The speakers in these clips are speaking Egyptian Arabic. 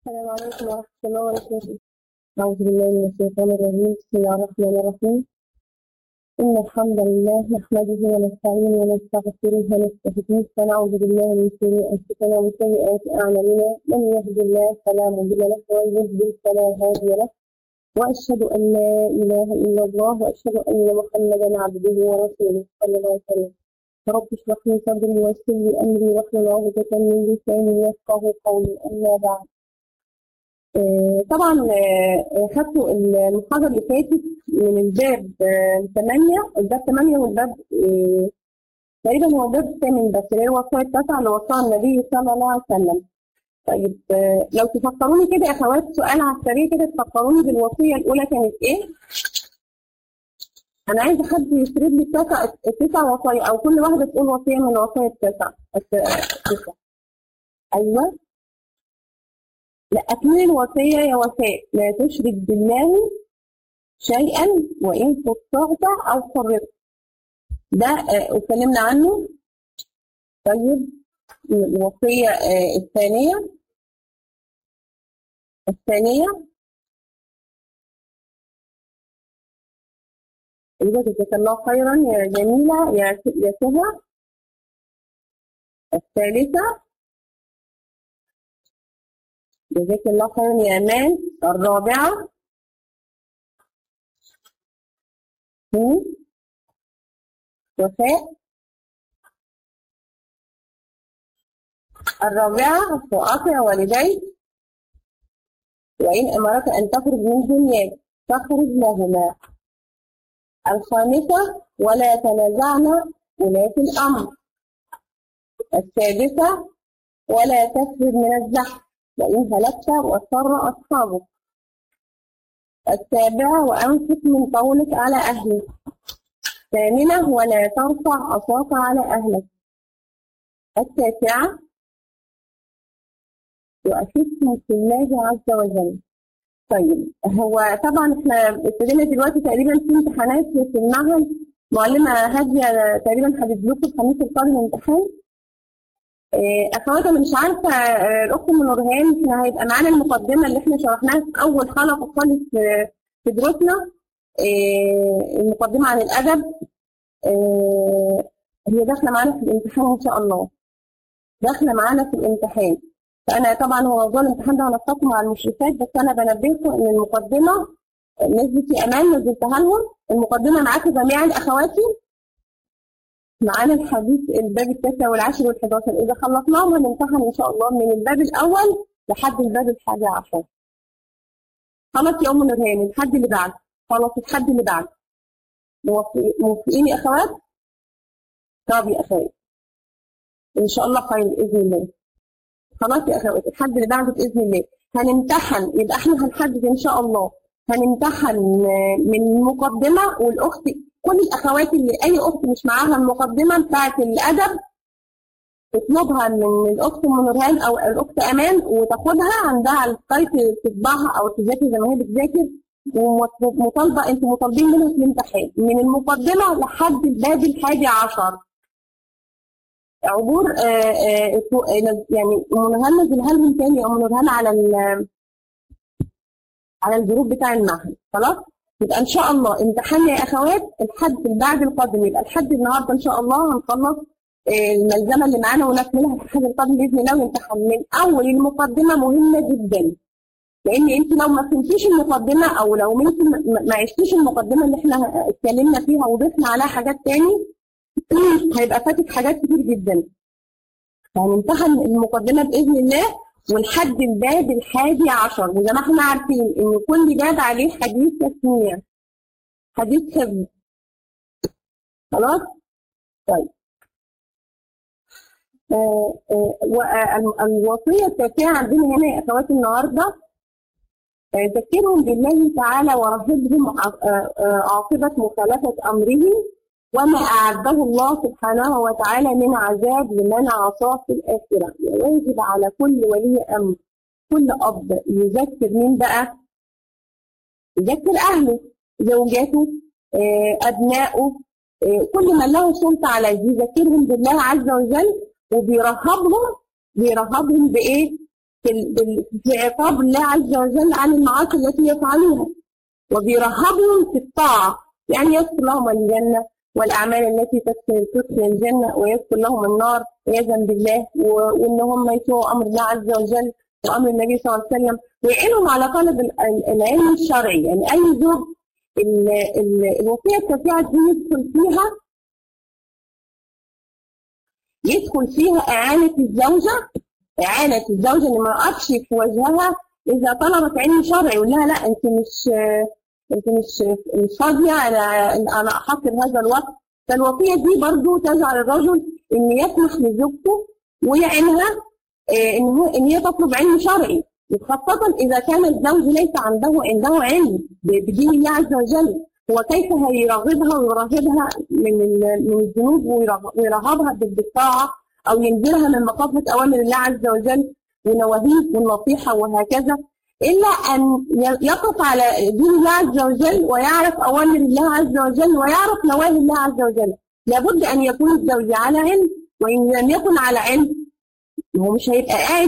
السلام عليكم ورحمة الله وبركاته أعوذ بالله من الشيطان الرجيم بسم الله الرحمن الرحيم إن الحمد لله نحمده ونستعينه ونستغفره ونستهديه ونعوذ بالله من شرور أنفسنا ومن سيئات أعمالنا من يهد الله فلا مضل له ومن يضلل فلا هادي له وأشهد أن لا إله إلا الله وأشهد أن محمدا عبده ورسوله صلى الله عليه وسلم رب اشرح لي صدري ويسر لي أمري واحلل عقدة من لساني يفقه قولي أما بعد آه، طبعا آه، خدتوا المحاضرة اللي فاتت من الباب 8 الباب 8 والباب آه، تقريبا هو الباب الثامن بس اللي هو الوصايا التاسعة اللي وصاها النبي صلى الله عليه وسلم. طيب لو تفكروني كده يا اخوات سؤال على السريع كده تفكروني بالوصية الأولى كانت إيه؟ أنا عايزة حد يسرد لي التسع التسع وصايا أو كل واحدة تقول وصية من الوصايا التسع التسع. أيوه لا أكمل الوصية يا وفاء لا تشرك بالله شيئا وإن تستغفر أو فرط ده آه، اتكلمنا عنه طيب الوصية آه، الثانية الثانية إذا جزاك الله خيرا يا جميلة يا يا سهى الثالثة جزاك الله خيرا يا امان الرابعه هم؟ وفاء الرابعه وأطع والديك وإن أمرك أن تخرج من دنياك فاخرج لهما الخامسة ولا تنازعن ولاة الأمر السادسة ولا تفرد من الزحف وإن هلكت واضطر أصحابك السابعة وأنفق من قولك على أهلك الثامنة ولا ترفع عصاك على أهلك التاسعة وأشدكم في الله عز وجل طيب هو طبعا احنا ابتدينا دلوقتي تقريبا في امتحانات في المعهد معلمة هادية تقريبا هتجيب لكم الخميس القادم امتحان اخواتي انا مش عارفه آه، الاخت من نورهان احنا هيبقى معانا المقدمه اللي احنا شرحناها في اول حلقه خالص في- في دروسنا آه، المقدمه عن الادب آه، هي داخله معانا في الامتحان ان شاء الله داخله معانا في الامتحان فانا طبعا هو موضوع الامتحان ده هنتفق مع المشرفات بس انا بنبهكم ان المقدمه نسبة امان نزلتها لهم المقدمه معاكم جميعا اخواتي معانا الحديث الباب التاسع والعاشر والحداشر إذا خلصناهم هنمتحن إن شاء الله من الباب الأول لحد الباب الحادي عشر خلاص يا أم نورهان الحد اللي بعد خلاص الحد اللي بعد موافق- موافقين يا أخوات؟ طب يا أخوات إن شاء الله خير بإذن الله خلاص يا أخوات الحد اللي بعده بإذن الله هنمتحن يبقى إحنا هنحدد إن شاء الله هنمتحن آه، من المقدمة والأخت كل الأخوات اللي أي أخت مش معاها المقدمة بتاعت الأدب تطلبها من الأخت أم نورهان أو الأخت أمان وتاخدها عندها على السايت تطبعها أو تذاكر زي ما هي بتذاكر ومطالبة أنتوا مطالبين منها في الامتحان من المقدمة لحد الباب الحادي عشر عبور آه، آه، آه، يعني أم نورهان نزلها لهم تاني يا أم نورهان على ال- على الجروب بتاع المعهد خلاص يبقى ان شاء الله امتحان يا اخوات الحد البعد القادم يبقى الحد النهارده ان شاء الله هنخلص آه، الملزمه اللي معانا ونكملها في الحد القادم باذن الله ونمتحن من اول المقدمه مهمه جدا لان انت لو ما فهمتيش المقدمه او لو انت ما ما عشتيش المقدمه اللي احنا اتكلمنا فيها وضفنا عليها حاجات تاني هيبقى فاتك حاجات كتير جدا فهنمتحن المقدمه باذن الله ولحد الباب الحادي عشر وزي ما احنا عارفين ان كل باب عليه حديث تسمية حديث حفظ خلاص طيب آه، آه، وال- الوصية التاسعة عندنا هنا يا أخواتي النهاردة آه، ذكرهم بالله تعالى ورهبهم ع- آه، آه، عاقبة مخالفة أمره وما أعده الله سبحانه وتعالى من عذاب لمن عصاه في الآخرة ويجب على كل ولي أمر كل أب يذكر مين بقى؟ يذكر أهله زوجاته آه، أبنائه آه، كل من له سلطة عليه يذكرهم بالله عز وجل وبيرهبهم بيرهبهم بإيه؟ في, في عقاب الله عز وجل عن المعاصي التي يفعلونها وبيرهبهم في الطاعة يعني يذكر لهم الجنة والأعمال التي تدخل الجنة ويذكر لهم النار عياذا بالله وإن هم يسووا أمر الله عز وجل وأمر النبي صلى الله عليه وسلم ويعينهم على طلب العلم الشرعي يعني أي زوج الوصية الشفيعة دي يدخل فيها يدخل فيها إعانة الزوجة إعانة الزوجة اللي ما أكشف وجهها إذا طلبت علم شرعي يقول لها لا أنت مش أنت مش مش فاضية أنا أنا أحضر هذا الوقت فالوصية دي برضو تجعل الرجل إن يسمح لزوجته ويعينها آه، إن هو إن هي تطلب علم شرعي خاصة إذا كان الزوج ليس عنده عنده علم بدين الله عز وجل هو كيف هيرغبها ويرهبها من من الذنوب ويرهبها بالطاعة أو ينزلها من مخافة أوامر الله عز وجل ونواهيه والنصيحة وهكذا إلا أن يقف على دين الله عز وجل ويعرف أوامر الله عز وجل ويعرف نواهي الله عز وجل لابد أن يكون الزوج على علم وإن لم يكن على علم هو مش هيبقى قاعد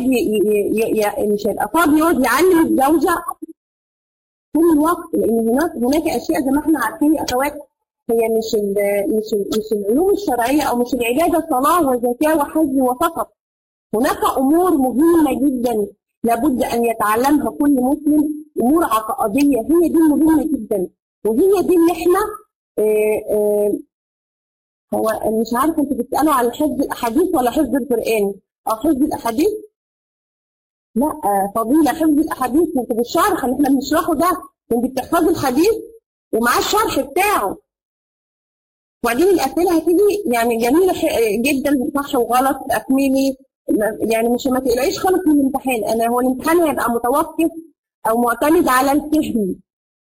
مش هيبقى فاضي يقعد يعلم الزوجة طول الوقت لأن هناك هناك أشياء زي ما احنا عارفين يا أخوات هي مش ال مش ال مش العلوم الشرعية أو مش العبادة صلاة وزكاة وحج وفقط هناك أمور مهمة جدا لابد أن يتعلمها كل مسلم أمور عقائدية هي دي مهمة جدا وهي دي اللي احنا اه اه هو مش عارفة انتوا بتسألوا على حفظ الأحاديث ولا حفظ القرآن أو حفظ الأحاديث لا اه فضيلة حفظ الأحاديث انت بالشرح اللي احنا بنشرحه ده انت بتحفظي الحديث ومعاه الشرح بتاعه وبعدين الأسئلة هتيجي يعني جميلة جدا صح وغلط أكملي يعني مش ما تقلقيش خالص من الامتحان انا هو الامتحان هيبقى متوقف او معتمد على الفهم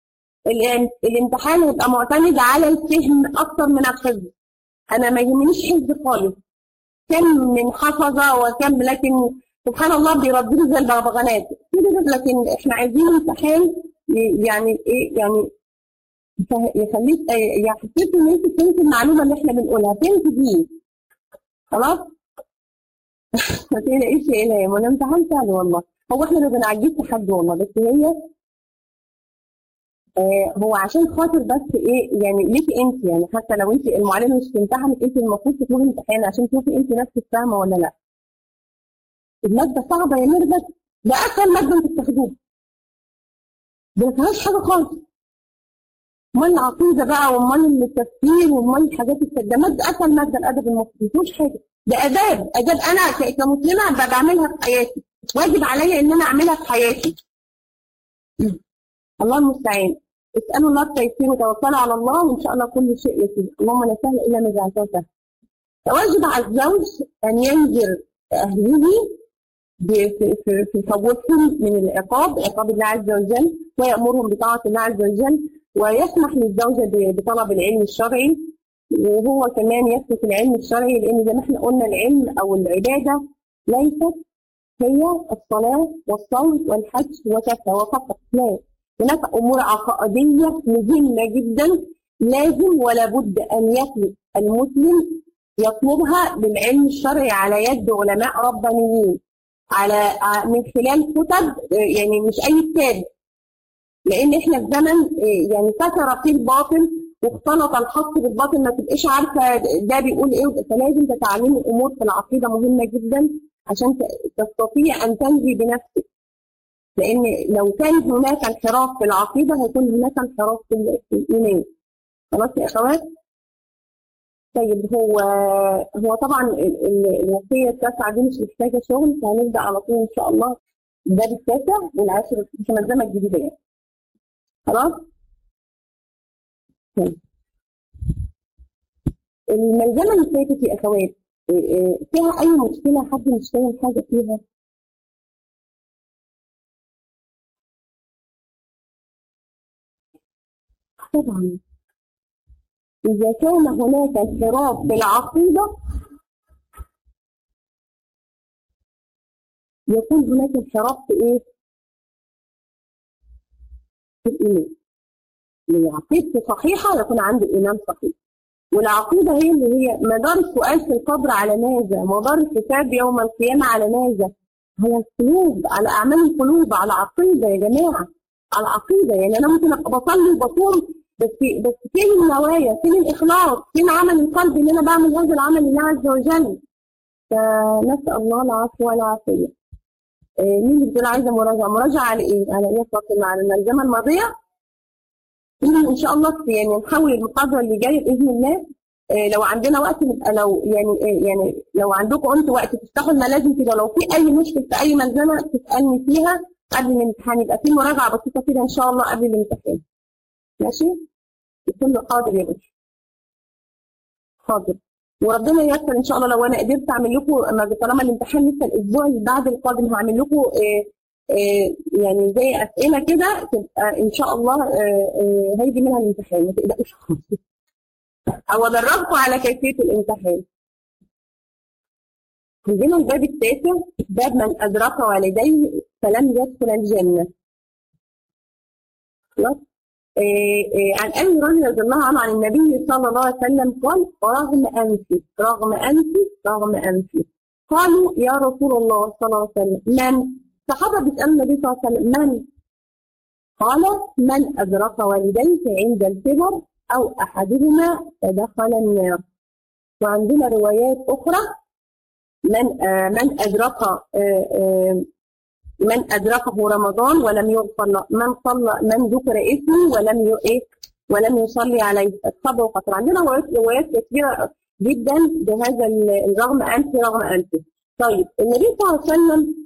الامتحان هيبقى معتمد على الفهم اكتر من الحفظ انا ما يهمنيش حفظ خالص كم من حفظه وكم لكن سبحان الله بيرددوا زي البغبغانات لكن احنا عايزين امتحان يعني ايه يعني يخليك يحسسك ان انت فهمت المعلومه اللي احنا بنقولها فهمت دي خلاص ما تقلقيش يا إلهام وانا امتحان سهل والله هو احنا ما بنعجزش حد والله بس هي آه هو عشان خاطر بس ايه يعني ليك انت يعني حتى لو انت المعلمه مش بتمتحنك انت المفروض تطلبي امتحان عشان تشوفي انت نفسك فاهمه ولا لا. الماده صعبه يا ميرفت ده اسهل ماده انت بتاخدوها. ما فيهاش حاجه خالص. امال العقيده بقى وامال التفكير وامال الحاجات ده ماده اسهل ماده الادب المصري ما فيهوش حاجه. ده اداب اداب انا كمسلمه بعملها في حياتي واجب عليا ان انا اعملها في حياتي الله المستعان اسالوا الله التيسير وتوكلوا على الله وان شاء الله كل شيء يسير اللهم لا سهل الا ما جعلته سهل فواجب على الزوج ان ينذر اهله في خوفهم من العقاب عقاب الله عز وجل ويامرهم بطاعه الله عز وجل ويسمح للزوجه بطلب العلم الشرعي وهو كمان يثبت العلم الشرعي لان زي ما احنا قلنا العلم او العباده ليست هي الصلاه والصوم والحج وكفى وفقط لا هناك امور عقائديه مهمه جدا لازم ولا بد ان يطلب المسلم يطلبها بالعلم الشرعي على يد علماء ربانيين على من خلال كتب يعني مش اي كتاب لان احنا في زمن يعني كثر فيه الباطل واختلط الحق بالباطل ما تبقيش عارفه ده بيقول ايه فلازم تتعلمي امور في العقيده مهمه جدا عشان تستطيع ان تنجي بنفسك لان لو كان هناك انحراف في العقيده هيكون هناك انحراف في الايمان خلاص يا اخوات طيب هو هو طبعا الوصيه التاسعه دي مش محتاجه شغل فهنبدا على طول ان شاء الله الباب التاسع والعاشر مش الملزمه الجديده يعني خلاص الملزمة اللي فاتت يا أخوات فيها أي مشكلة حد مش فاهم حاجة فيها؟ طبعا إذا كان هناك انحراف في العقيدة يكون هناك انحراف في إيه؟ في الإيمان عقيدته صحيحة يكون عنده إيمان صحيح والعقيدة هي اللي هي مدار السؤال في القبر على ماذا مدار الحساب يوم القيامة على ماذا على القلوب على اعمال القلوب على عقيده يا جماعه على عقيده يعني انا ممكن ابقى بصلي وبصوم بس بس فين النوايا فين الاخلاص فين عمل القلب ان انا بعمل هذا العمل لله عز وجل فنسال الله العفو والعافيه آه، مين اللي بتقول عايزه مراجعه مراجعه على ايه على ايه فاطمه على الملزمه الماضيه ان شاء الله يعني نحاول المحاضره اللي جايه باذن الله آه، لو عندنا وقت نبقى لو يعني آه، يعني لو عندكم انتوا وقت تفتحوا الملازم كده لو في اي مشكله في اي ملزمه تسالني فيها قبل الامتحان يبقى في مراجعه بسيطه كده ان شاء الله قبل الامتحان ماشي؟ يكون له حاضر يا باشا حاضر وربنا ييسر ان شاء الله لو انا قدرت اعمل لكم طالما الامتحان لسه الاسبوع اللي بعد القادم هعمل لكم آه آه يعني زي اسئله كده تبقى ان شاء الله آه هيجي منها الامتحان ما تقلقوش او ادربكم على كيفيه الامتحان عندنا الباب التاسع باب من ادرك والديه فلم يدخل الجنه خلاص عن ابي هريره رضي الله عنه عن النبي صلى الله عليه وسلم قال رغم انفي رغم انفي رغم انفي قالوا يا رسول الله صلى الله عليه وسلم من صحابه بيسالوا النبي صلى الله عليه وسلم من قال من ادرك والديه عند الكبر او احدهما فدخل النار وعندنا روايات اخرى من آه من ادرك آه آه من أدركه رمضان ولم يغفر له من صلى من ذكر اسمه ولم إيه ولم يصلي عليه الصبر وقطر عندنا روايات كثيرة جدا بهذا الرغم أنف رغم أنف طيب النبي صلى الله عليه وسلم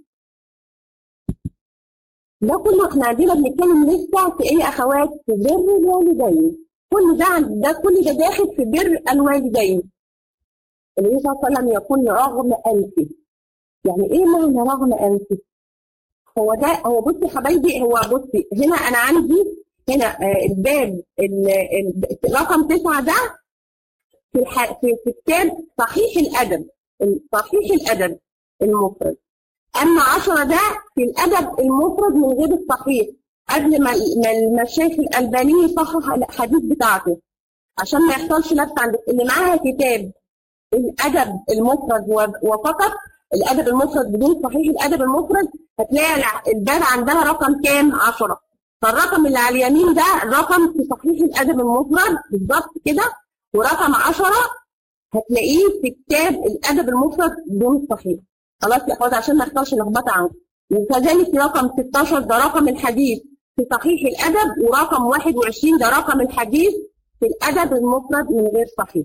ده كله احنا عندنا بنتكلم لسه في ايه اخوات في بر الوالدين كل ده ده كل ده داخل في بر الوالدين النبي صلى الله عليه وسلم يقول رغم انفه يعني ايه معنى رغم انفه؟ هو ده هو بصي يا حبايبي هو بصي هنا انا عندي هنا الباب رقم تسعه ده في الح... في كتاب صحيح الادب صحيح الادب المفرد اما 10 ده في الادب المفرد من غير الصحيح قبل ما ما الشيخ الالباني يصحح الحديث بتاعته عشان ما يحصلش لبس عند اللي معاها كتاب الادب المفرد وفقط الادب المفرد بدون صحيح الادب المفرد هتلاقي الباب عندها رقم كام 10 فالرقم اللي على اليمين ده رقم في صحيح الادب المفرد بالظبط كده ورقم 10 هتلاقيه في كتاب الادب المفرد بدون صحيح خلاص يا اخوات عشان ما يحصلش لخبطه عنكم وكذلك رقم 16 ده رقم الحديث في صحيح الادب ورقم 21 ده رقم الحديث في الادب المفرد من غير صحيح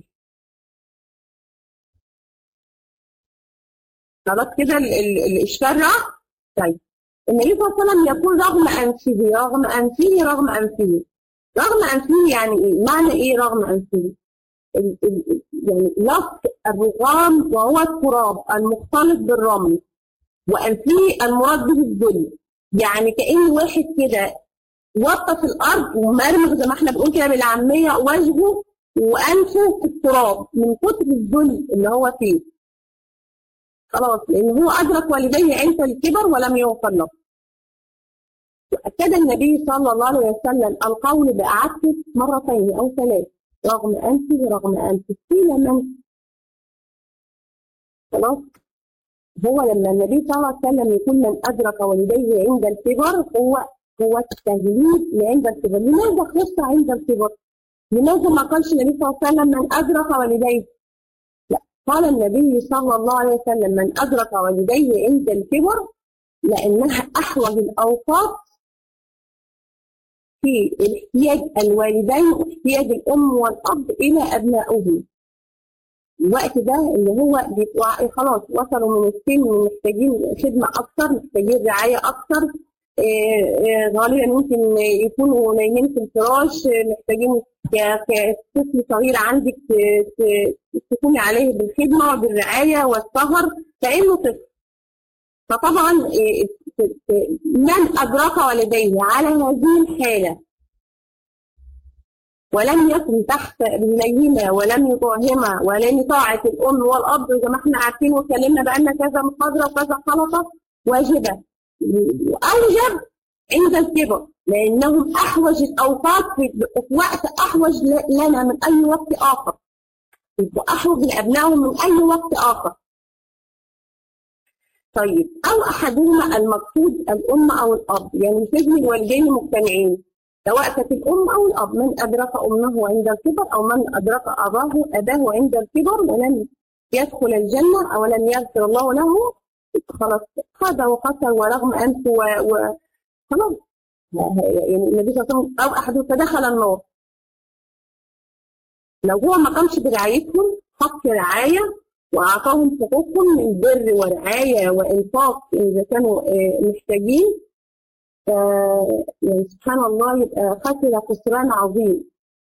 خلاص كده الاشكال راح طيب النبي صلى الله عليه وسلم يقول رغم انفه رغم انفه رغم انفه رغم انفه يعني ايه؟ معنى ايه رغم انفه؟ يعني لفظ الرغام وهو التراب المختلط بالرمل وانفه المراد به الذل يعني كان واحد كده وطى في الارض ومرمغ زي ما احنا بنقول كده بالعاميه وجهه وانفه في التراب من كتر الذل اللي هو فيه خلاص لان هو ادرك والديه عند الكبر ولم يغفر له واكد النبي صلى الله عليه وسلم القول باعادته مرتين او ثلاث رغم انفه رغم انفه قيل من خلاص هو لما النبي صلى الله عليه وسلم يقول من ادرك والديه عند الكبر هو هو التهديد لعند الكبر لماذا خص عند الكبر؟ لماذا ما قالش النبي صلى الله عليه وسلم من ادرك والديه قال النبي صلى الله عليه وسلم من أدرك والديه عند الكبر لأنها أحوج الأوقات في احتياج الوالدين واحتياج الأم والأب إلى أبنائهم الوقت ده اللي هو خلاص وصلوا من السن محتاجين خدمة أكثر محتاجين رعاية أكثر غالبا ممكن يكونوا نايمين في الفراش محتاجين كطفل صغير عندك تكوني عليه بالخدمه وبالرعايه والسهر كانه طفل فطبعا من ادرك والديه على هذه الحاله ولم يكن تحت رجليهما ولم يطعهما ولم طاعة الأم والأب زي ما احنا عارفين واتكلمنا بقالنا كذا محاضرة وكذا حلقة واجبة وأوجب عند الكبر لأنهم أحوج الأوقات في وقت أحوج لنا من أي وقت آخر وأحوج لأبنائهم من أي وقت آخر طيب أو أحدهما المقصود الأم أو الأب يعني مش لازم الوالدين مجتمعين سواء كانت الأم أو الأب من أدرك أمه عند الكبر أو من أدرك أباه أباه عند الكبر ولم يدخل الجنة أو لم يغفر الله له خلاص خذ وقتل ورغم أنف و, و... خلاص يعني النبي صلى الله عليه وسلم أو أحد فدخل النار لو هو ما قامش برعايتهم حق رعاية وأعطاهم حقوقهم من بر ورعاية وإنفاق إذا كانوا محتاجين يعني سبحان الله يبقى خسر خسران عظيم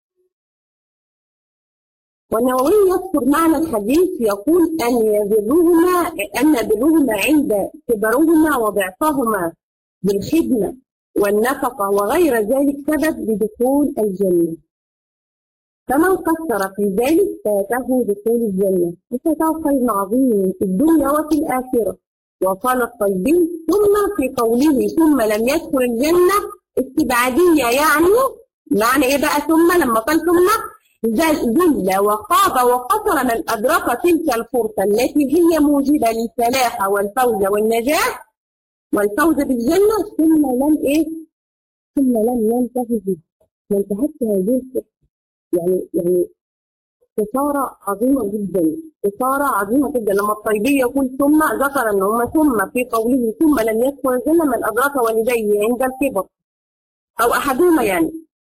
والنووي يذكر معنى الحديث يقول أن يبرهما أن برهما عند كبرهما وضعفهما بالخدمة والنفقة وغير ذلك سبب لدخول الجنة فمن قصر في ذلك فاته دخول الجنة وفاته خير عظيم في الدنيا وفي الآخرة وقال الطيبين ثم في قوله ثم لم يدخل الجنة استبعادية يعني معنى ايه بقى ثم لما قال ثم ذل وخاب وقصر من أدرك تلك الفرصة التي هي موجبة للفلاح والفوز والنجاح والفوز بالجنة ثم لم إيه؟ ثم لم ينتهي به ما انتهتش هذه الفرصة يعني يعني خسارة عظيمة جدا خسارة عظيمة جدا لما الطيبي يقول ثم ذكر ان هم ثم في قوله ثم لم يدخل الجنة من أدرك والديه عند الكبر أو أحدهما يعني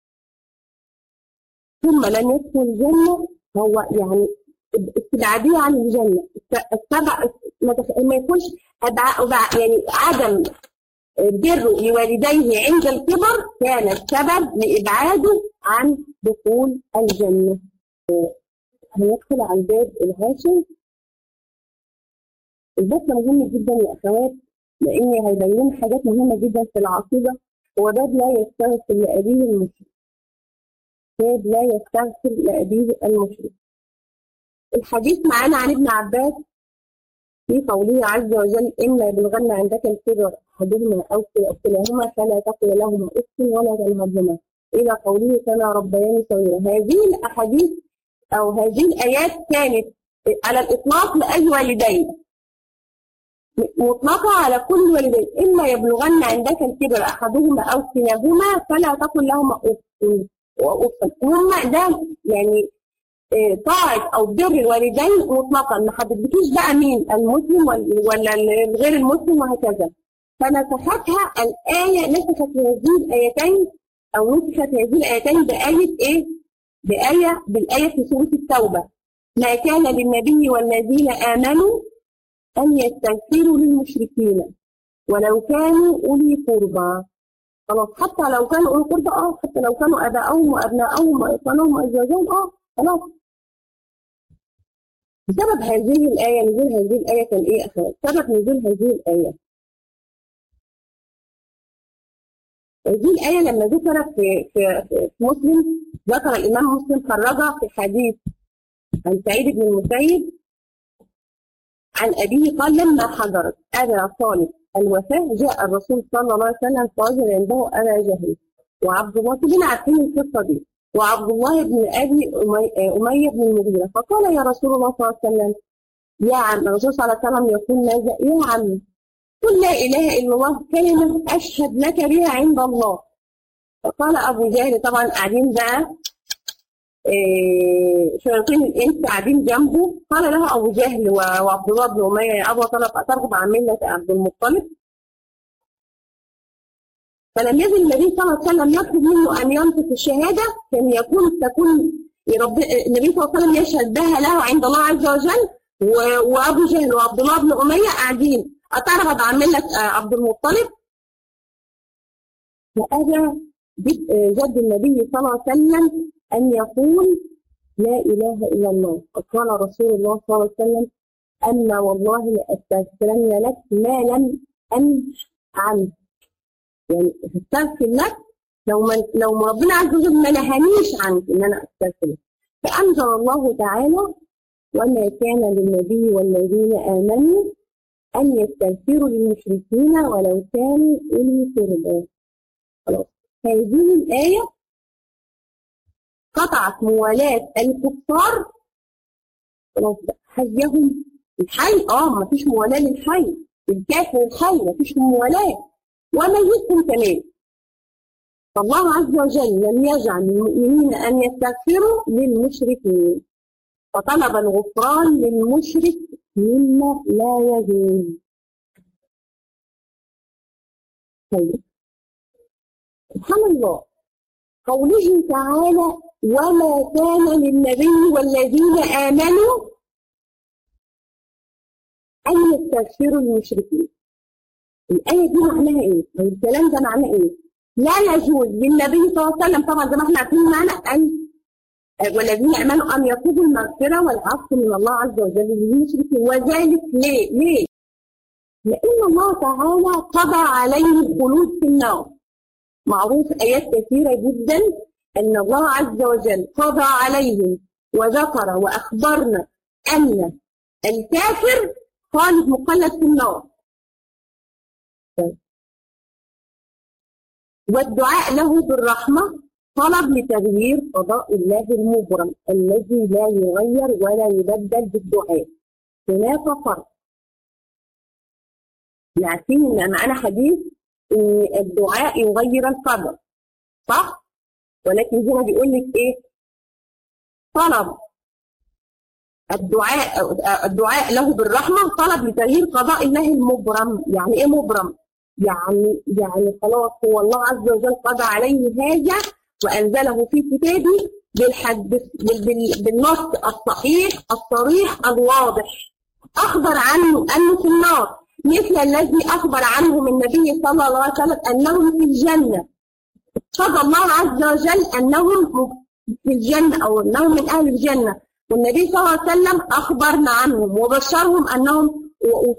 ثم لم يدخل الجنة هو يعني استبعادية عن الجنة السبع ما يكونش يعني عدم بره لوالديه عند الكبر كان السبب لإبعاده عن دخول الجنة هندخل على الباب العاشر الباب ده مهم جدا يا أخوات لأن هيبين حاجات مهمة جدا في العقيدة هو باب لا يستغفر لأبيه المشرك باب لا يستغفر لأبيه المشرك الحديث معانا عن ابن عباس في قوله عز وجل إما يبلغن عندك الكبر أحدهما أو كلاهما فلا تقل لهما أف ولا تنهرهما إلى قوله كما ربياني صغيرا هذه الأحاديث أو هذه الآيات كانت على الإطلاق لأي والدين مطلقة على كل والدين إما يبلغن عندك الكبر أحدهما أو كلاهما فلا تقل لهما أف وأف هم ده يعني طاعة أو بر الوالدين مطلقا ما حددتوش بقى مين المسلم ولا غير المسلم وهكذا فنسختها الآية نسخت هذه الآيتين أو نسخت هذه الآيتين بآية إيه؟ بآية بالآية في سورة التوبة ما كان للنبي والذين آمنوا أن يستغفروا للمشركين ولو كانوا أولي قربى خلاص حتى لو كانوا أولي قربى أه حتى لو كانوا آباءهم وأبناءهم وإخوانهم وأزواجهم أه خلاص بسبب هذه الآية نزول هذه الآية كان إيه أخوات؟ سبب نزول هذه الآية هذه الآية لما ذكرت في, في, في مسلم ذكر الإمام مسلم خرجها في حديث عن سعيد بن المسيب عن أبيه قال لما حضرت أبا طالب الوفاة جاء الرسول صلى الله عليه وسلم فوجد عنده أبا جهل وعبد الله كلنا عارفين القصة دي وعبد الله بن أبي أمية بن المغيرة فقال يا رسول الله صلى الله عليه وسلم يا عم الرسول صلى الله عليه وسلم يقول ماذا يا عم قل لا إله إلا الله كلمة أشهد لك بها عند الله فقال أبو جهل طبعا قاعدين بقى إيه شياطين الإنس قاعدين جنبه قال له أبو جهل وعبد الله بن أمية يا أبو طلب أترغب عن ملة عبد المطلب فلم يزل النبي صلى الله عليه وسلم يطلب منه أن ينطق الشهادة كان يكون تكون رب النبي صلى الله عليه وسلم يشهد بها له عند الله عز وجل وأبو جهل وعبد الله بن أمية قاعدين أترغب عن ملة عبد المطلب فأبى جد النبي صلى الله عليه وسلم أن يقول لا إله إلا الله وقال رسول الله صلى الله عليه وسلم أما والله لأستغفرن لك ما لم أنش عنه يعني استغفر لك لو ما لو ما ربنا عز وجل ما نهانيش عنك ان انا استغفر لك فانزل الله تعالى وما كان للنبي والذين امنوا ان يستغفروا للمشركين ولو كانوا اولي قربى خلاص هذه الايه قطعت موالاه الكفار خلاص حيهم الحي اه ما فيش موالاه للحي الكافر الحي مفيش موالاة وميتهم كمان فالله عز وجل لم يجعل للمؤمنين أن يستغفروا للمشركين فطلب الغفران للمشرك مما لا يجوز طيب سبحان الله قوله تعالى وما كان للنبي والذين آمنوا أن يستغفروا للمشركين الآية دي معناها إيه؟ أو الكلام ده معناه إيه؟ لا يجوز للنبي صلى الله عليه وسلم طبعا زي ما احنا عارفين معنى أن والذين آمنوا أن يطلبوا المغفرة والعفو من الله عز وجل للمشركين وذلك ليه؟ ليه؟ لأن الله تعالى قضى عليه الخلود في النار معروف آيات كثيرة جدا أن الله عز وجل قضى عليهم وذكر وأخبرنا أن الكافر خالد مخلد في النار والدعاء له بالرحمة طلب لتغيير قضاء الله المبرم الذي لا يغير ولا يبدل بالدعاء هناك فرق عارفين ان معانا حديث ان الدعاء يغير القدر صح ولكن هنا بيقول لك ايه طلب الدعاء الدعاء له بالرحمه طلب لتغيير قضاء الله المبرم يعني ايه مبرم يعني يعني خلاص هو الله عز وجل قضى عليه هذا وانزله في كتابه بالحد بالنص الصحيح الصريح الواضح اخبر عنه انه في النار مثل الذي اخبر عنهم النبي صلى الله عليه وسلم انهم في الجنه قضى الله عز وجل انهم في الجنه او انهم من اهل الجنه والنبي صلى الله عليه وسلم اخبرنا عنهم وبشرهم انهم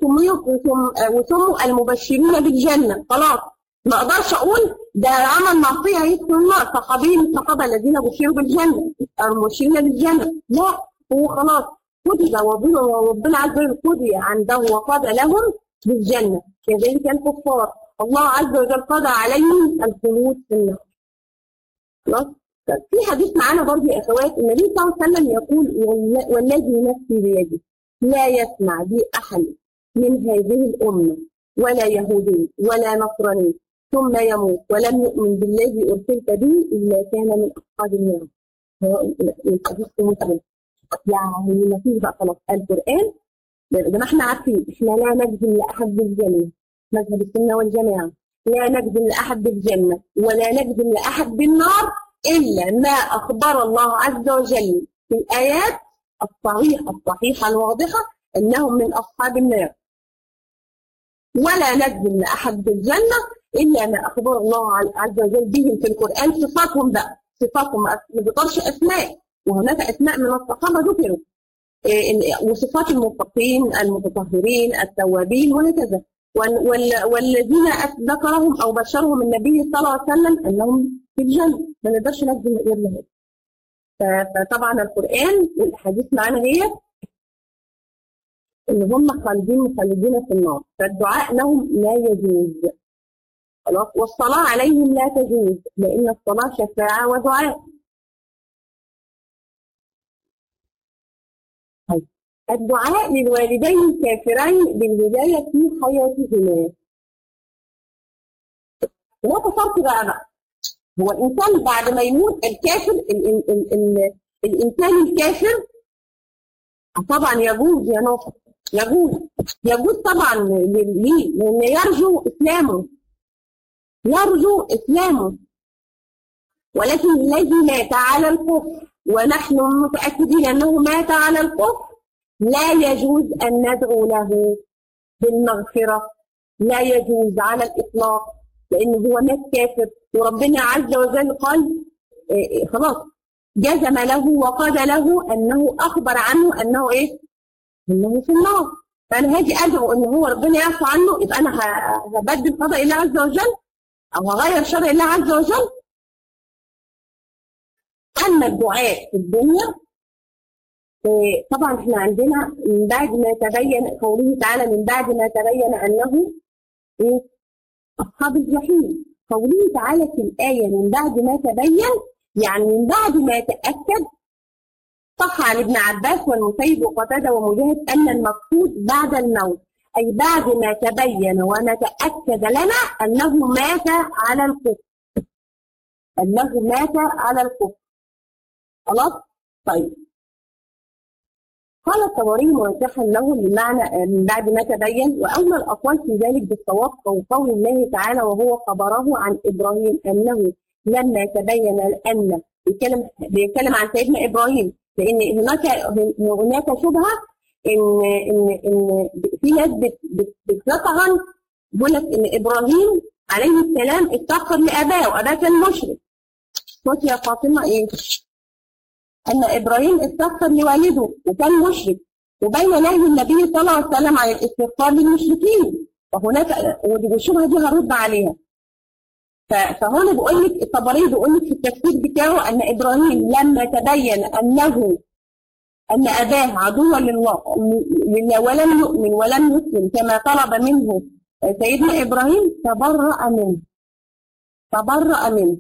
وسموا المبشرين بالجنه خلاص ما اقدرش اقول ده عمل معصيه هيدخل النار صحابي من الصحابه الذين بشروا بالجنه المبشرين بالجنه لا هو خلاص كتب وربنا عز وجل قضي عنده وقضى لهم بالجنه كذلك الكفار الله عز وجل قضى عليهم الخلود في النار خلاص في حديث معانا برضه يا اخوات النبي صلى الله عليه وسلم يقول والذي نفسي بيده لا يسمع بي احد من هذه الامه ولا يهودي ولا نصراني ثم يموت ولم يؤمن بالذي ارسلت به الا كان من اصحاب النار الحديث مسلم يعني ما فيش بقى خلاص القران زي ما احنا عارفين احنا لا نجزم لاحد بالجنه مذهب السنه والجماعه لا نجزم لاحد بالجنه ولا نجزم لاحد بالنار الا ما اخبر الله عز وجل في الايات الصريحه الصحيحه الواضحه انهم من اصحاب النار ولا نجزم لاحد بالجنه الا ما اخبر الله عز وجل بهم في القران صفاتهم بقى صفاتهم ما ذكرش اسماء وهناك اسماء من الصحابه ذكروا وصفات المتقين المتطهرين التوابين وهكذا والذين ذكرهم او بشرهم النبي صلى الله عليه وسلم انهم في الجنه ما نقدرش نجزم غير هذا فطبعا القران والاحاديث معانا هي ان هم خالدين مخلدين في النار فالدعاء لهم لا يجوز خلاص والصلاه عليهم لا تجوز لان الصلاه شفاعه ودعاء الدعاء للوالدين الكافرين بالهداية في حياتهما. هناك فرق بقى بقى. هو الإنسان بعد ما يموت الكافر ال ال ال ال الإنسان الكافر طبعا يجوز يا ناصر يجوز يجوز طبعا ليه؟ لأن يرجو إسلامه يرجو إسلامه ولكن الذي مات على الكفر ونحن متأكدين أنه مات على الكفر لا يجوز أن ندعو له بالمغفرة لا يجوز على الإطلاق لأنه هو مات كافر وربنا عز وجل قال إيه خلاص جزم له وقال له أنه أخبر عنه أنه إيه؟ أنه في النار فأنا هاجي أدعو أن هو ربنا يعفو عنه يبقى أنا هبدل قضاء الله عز وجل أو هغير شرع الله عز وجل أما الدعاء في الدنيا طبعا احنا عندنا من بعد ما تبين قوله تعالى من بعد ما تبين انه ايه اصحاب الجحيم قوله تعالى في الايه من بعد ما تبين يعني من بعد ما تاكد صح عن ابن عباس والمسيب وقتاده ومجاهد ان المقصود بعد الموت أي بعد ما تبين وما تأكد لنا أنه مات على الكفر أنه مات على الكفر خلاص طيب قال الطبري موضحا له المعنى من بعد ما تبين واولى الاقوال في ذلك بالصواب قول الله تعالى وهو خبره عن ابراهيم انه لما تبين ان بيتكلم بيتكلم عن سيدنا ابراهيم لان هناك هناك شبهه ان ان ان في ناس بتطعن بيقول لك ان ابراهيم عليه السلام استغفر لاباه واباه كان مشرك قلت يا فاطمه ايه؟ ان ابراهيم استغفر لوالده وكان مشرك وبين نهي النبي صلى الله عليه وسلم عن الاستغفار للمشركين فهناك والشبهه دي هرد عليها فهنا بيقول لك الطبري بيقول لك في التفسير بتاعه ان ابراهيم لما تبين انه ان اباه عدوا لله لله ولم يؤمن ولم يسلم كما طلب منه سيدنا ابراهيم تبرأ منه تبرأ منه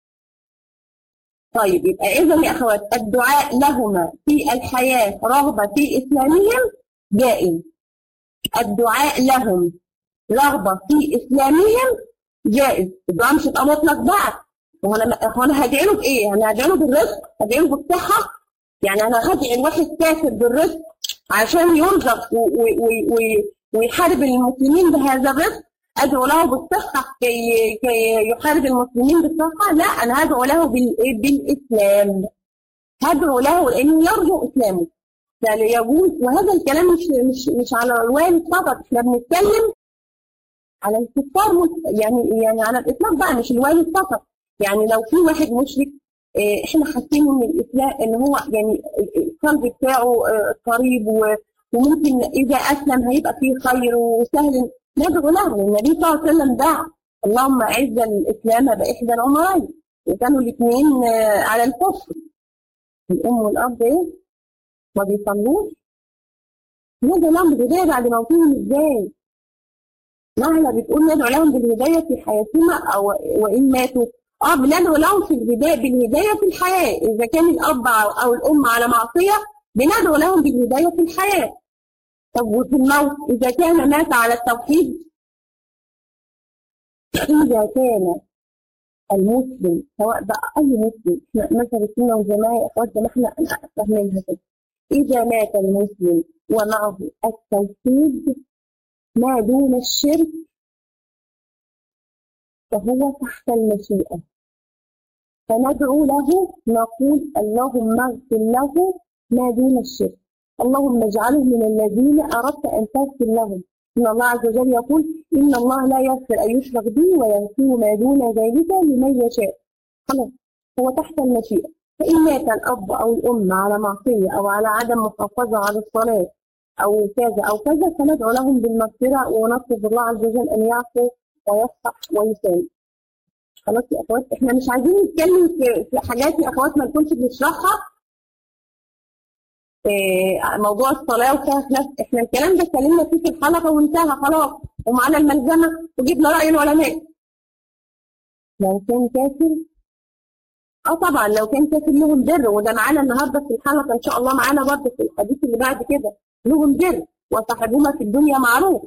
طيب يبقى اذا يا اخوات الدعاء لهما في الحياه رغبه في اسلامهم جائز الدعاء لهم رغبه في اسلامهم جائز الدعاء مش هيبقى مطلق بقى هو انا هو انا هدعي له بايه؟ انا هدعي له بالرزق هدعي له بالصحه يعني انا هدعي الواحد كافر بالرزق عشان يرزق ويحارب المسلمين بهذا الرزق ادعو له بالصحه كي كي يحارب المسلمين بالصحه لا انا هدعو له بالاسلام هدعو له لانه يرجو اسلامه لا يجوز وهذا الكلام مش مش مش على الوالد فقط احنا بنتكلم على الكفار يعني يعني على الاطلاق بقى مش الوالد فقط يعني لو في واحد مشرك احنا حاسين ان الاسلام ان هو يعني القلب بتاعه قريب وممكن اذا اسلم هيبقى فيه خير وسهل ندعو له النبي صلى الله عليه وسلم دعا اللهم اعز الاسلام باحدى العمرين وكانوا الاثنين على الكفر الام والاب ايه ما بيصلوش ندعو لهم بالهدايه بعد موتهم ازاي؟ نهلة بتقول ندعو لهم بالهدايه في حياتهما او وان ماتوا اه بندعو لهم في الهدايه بالهدايه في الحياه اذا كان الاب او الام على معصيه بندعو لهم بالهدايه في الحياه طب وفي الموت إذا كان مات على التوحيد إذا كان المسلم سواء بقى أي مسلم مثلا السنة والجماعة يا إخوات ما إحنا فاهمينها كده إذا مات المسلم ومعه التوحيد ما دون الشرك فهو تحت المشيئة فندعو له نقول اللهم اغفر له ما دون الشرك اللهم اجعله من الذين أردت أن تغفر لهم إن الله عز وجل يقول إن الله لا يغفر أن يشرك به ويغفر ما دون ذلك لمن يشاء خلاص هو تحت المشيئة فإن مات الأب أو الأم على معصية أو على عدم محافظة على الصلاة أو كذا أو كذا فندعو لهم بالمغفرة ونطلب الله عز وجل أن يعفو ويصفح ويسامح خلاص يا اخوات احنا مش عايزين نتكلم في حاجات يا اخوات ما نكونش بنشرحها موضوع الصلاه وكده احنا الكلام ده اتكلمنا فيه في الحلقه وانتهى خلاص ومعانا الملزمه وجبنا راي العلماء لو كان كافر اه طبعا لو كان كافر لهم بر وده معانا النهارده في الحلقه ان شاء الله معانا برضه في الحديث اللي بعد كده لهم بر وصاحبهما في الدنيا معروف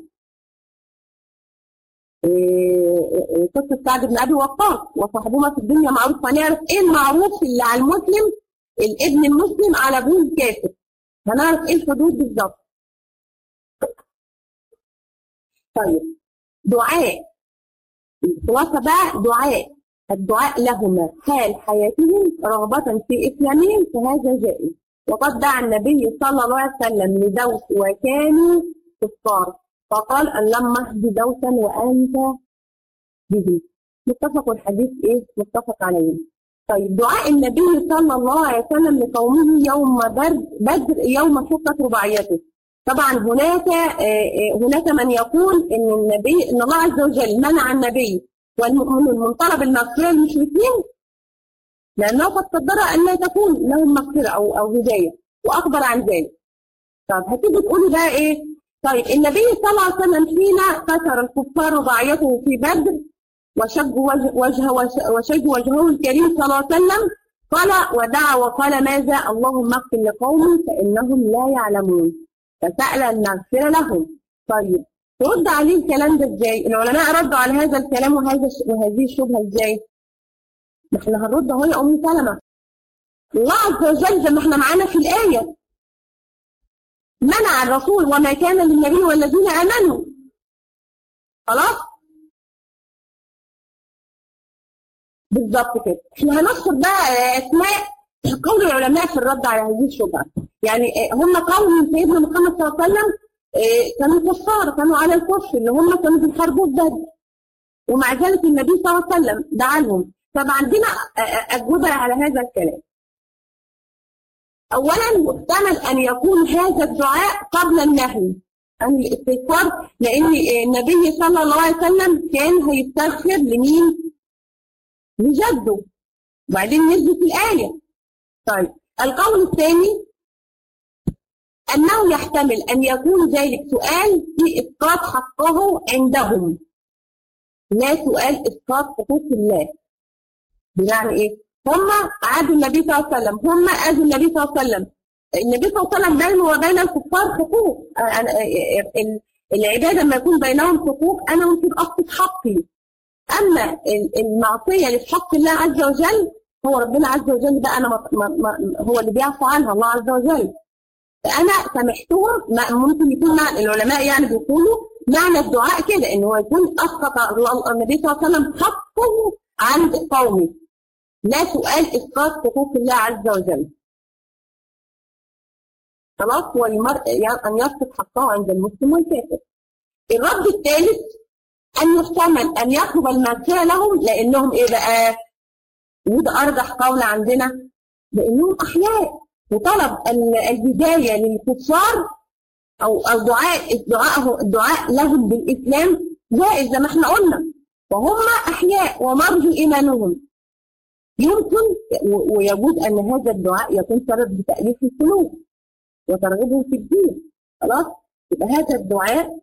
قصه سعد بن ابي وقاص وصاحبهما في الدنيا معروف هنعرف ايه المعروف اللي على المسلم الابن المسلم على ابوه الكافر هنعرف ايه الحدود بالظبط طيب دعاء الخلاصه بقى دعاء الدعاء لهما حال حياتهم رغبة في إسلامهم فهذا جائز وقد دعا النبي صلى الله عليه وسلم لدوس وكانوا كفار فقال اللهم اهد دوسا وأنت به متفق الحديث إيه متفق عليه طيب دعاء النبي صلى الله عليه وسلم لقومه يوم بدر يوم شقت رباعيته طبعا هناك هناك من يقول ان النبي ان الله عز وجل منع النبي والمؤمنون من طلب المغفره للمشركين لانه قد قدر ان لا تكون لهم مغفره او او هدايه واخبر عن ذلك. طب هتيجي تقولي بقى ايه؟ طيب النبي صلى الله عليه وسلم حين كسر الكفار رباعيته في بدر وشج وجه وشج وجهه الكريم صلى الله عليه وسلم قال ودعا وقال ماذا اللهم اغفر لقومي فانهم لا يعلمون فسال ان نغفر لهم طيب ترد عليه الكلام ده ازاي؟ العلماء ردوا على هذا الكلام وهذا وهذه الشبهه ازاي؟ ما احنا هنرد اهو يا ام سلمه الله عز وجل زي ما احنا معانا في الايه منع الرسول وما كان للنبي والذين امنوا خلاص بالظبط كده احنا هنذكر بقى اسماء قول العلماء في الرد على هذه الشبهه يعني هم قول من سيدنا محمد صلى الله عليه وسلم كانوا كفار كانوا على الكفر اللي هم كانوا بيحاربوا بدر ومع ذلك النبي صلى الله عليه وسلم دعا لهم طب عندنا اجوبه على هذا الكلام اولا محتمل ان يكون هذا الدعاء قبل النهي عن الاستغفار لان النبي صلى الله عليه وسلم كان هيستغفر لمين؟ لجده وبعدين نزلت الايه طيب القول الثاني أنه يحتمل أن يكون ذلك سؤال في إسقاط حقه عندهم لا سؤال إسقاط حقوق الله بمعنى إيه؟ هم عادوا النبي صلى الله عليه وسلم هم أذوا النبي صلى الله عليه وسلم النبي صلى الله عليه وسلم بينه وبين الكفار حقوق العبادة لما يكون بينهم حقوق أنا ممكن أسقط حقي أما المعصية اللي في حق الله عز وجل هو ربنا عز وجل بقى أنا ما ما هو اللي بيعفو عنها الله عز وجل فانا سامحتهم ممكن يكون معنى العلماء يعني بيقولوا معنى الدعاء كده ان هو يكون اسقط النبي صلى الله عليه وسلم حقه عند قومه لا سؤال اسقاط حقوق الله عز وجل خلاص هو المرء ان يسقط حقه عند المسلم والكافر الرد الثالث ان يحتمل ان يطلب المغفره لهم لانهم ايه بقى وده ارجح قول عندنا لانهم احياء وطلب الهدايه للكفار او او دعاء الدعاء الدعاء لهم بالاسلام جائز زي ما احنا قلنا وهم احياء ومرجو ايمانهم يمكن ويجوز ان هذا الدعاء يكون سبب بتاليف القلوب وترغيبهم في الدين خلاص يبقى هذا الدعاء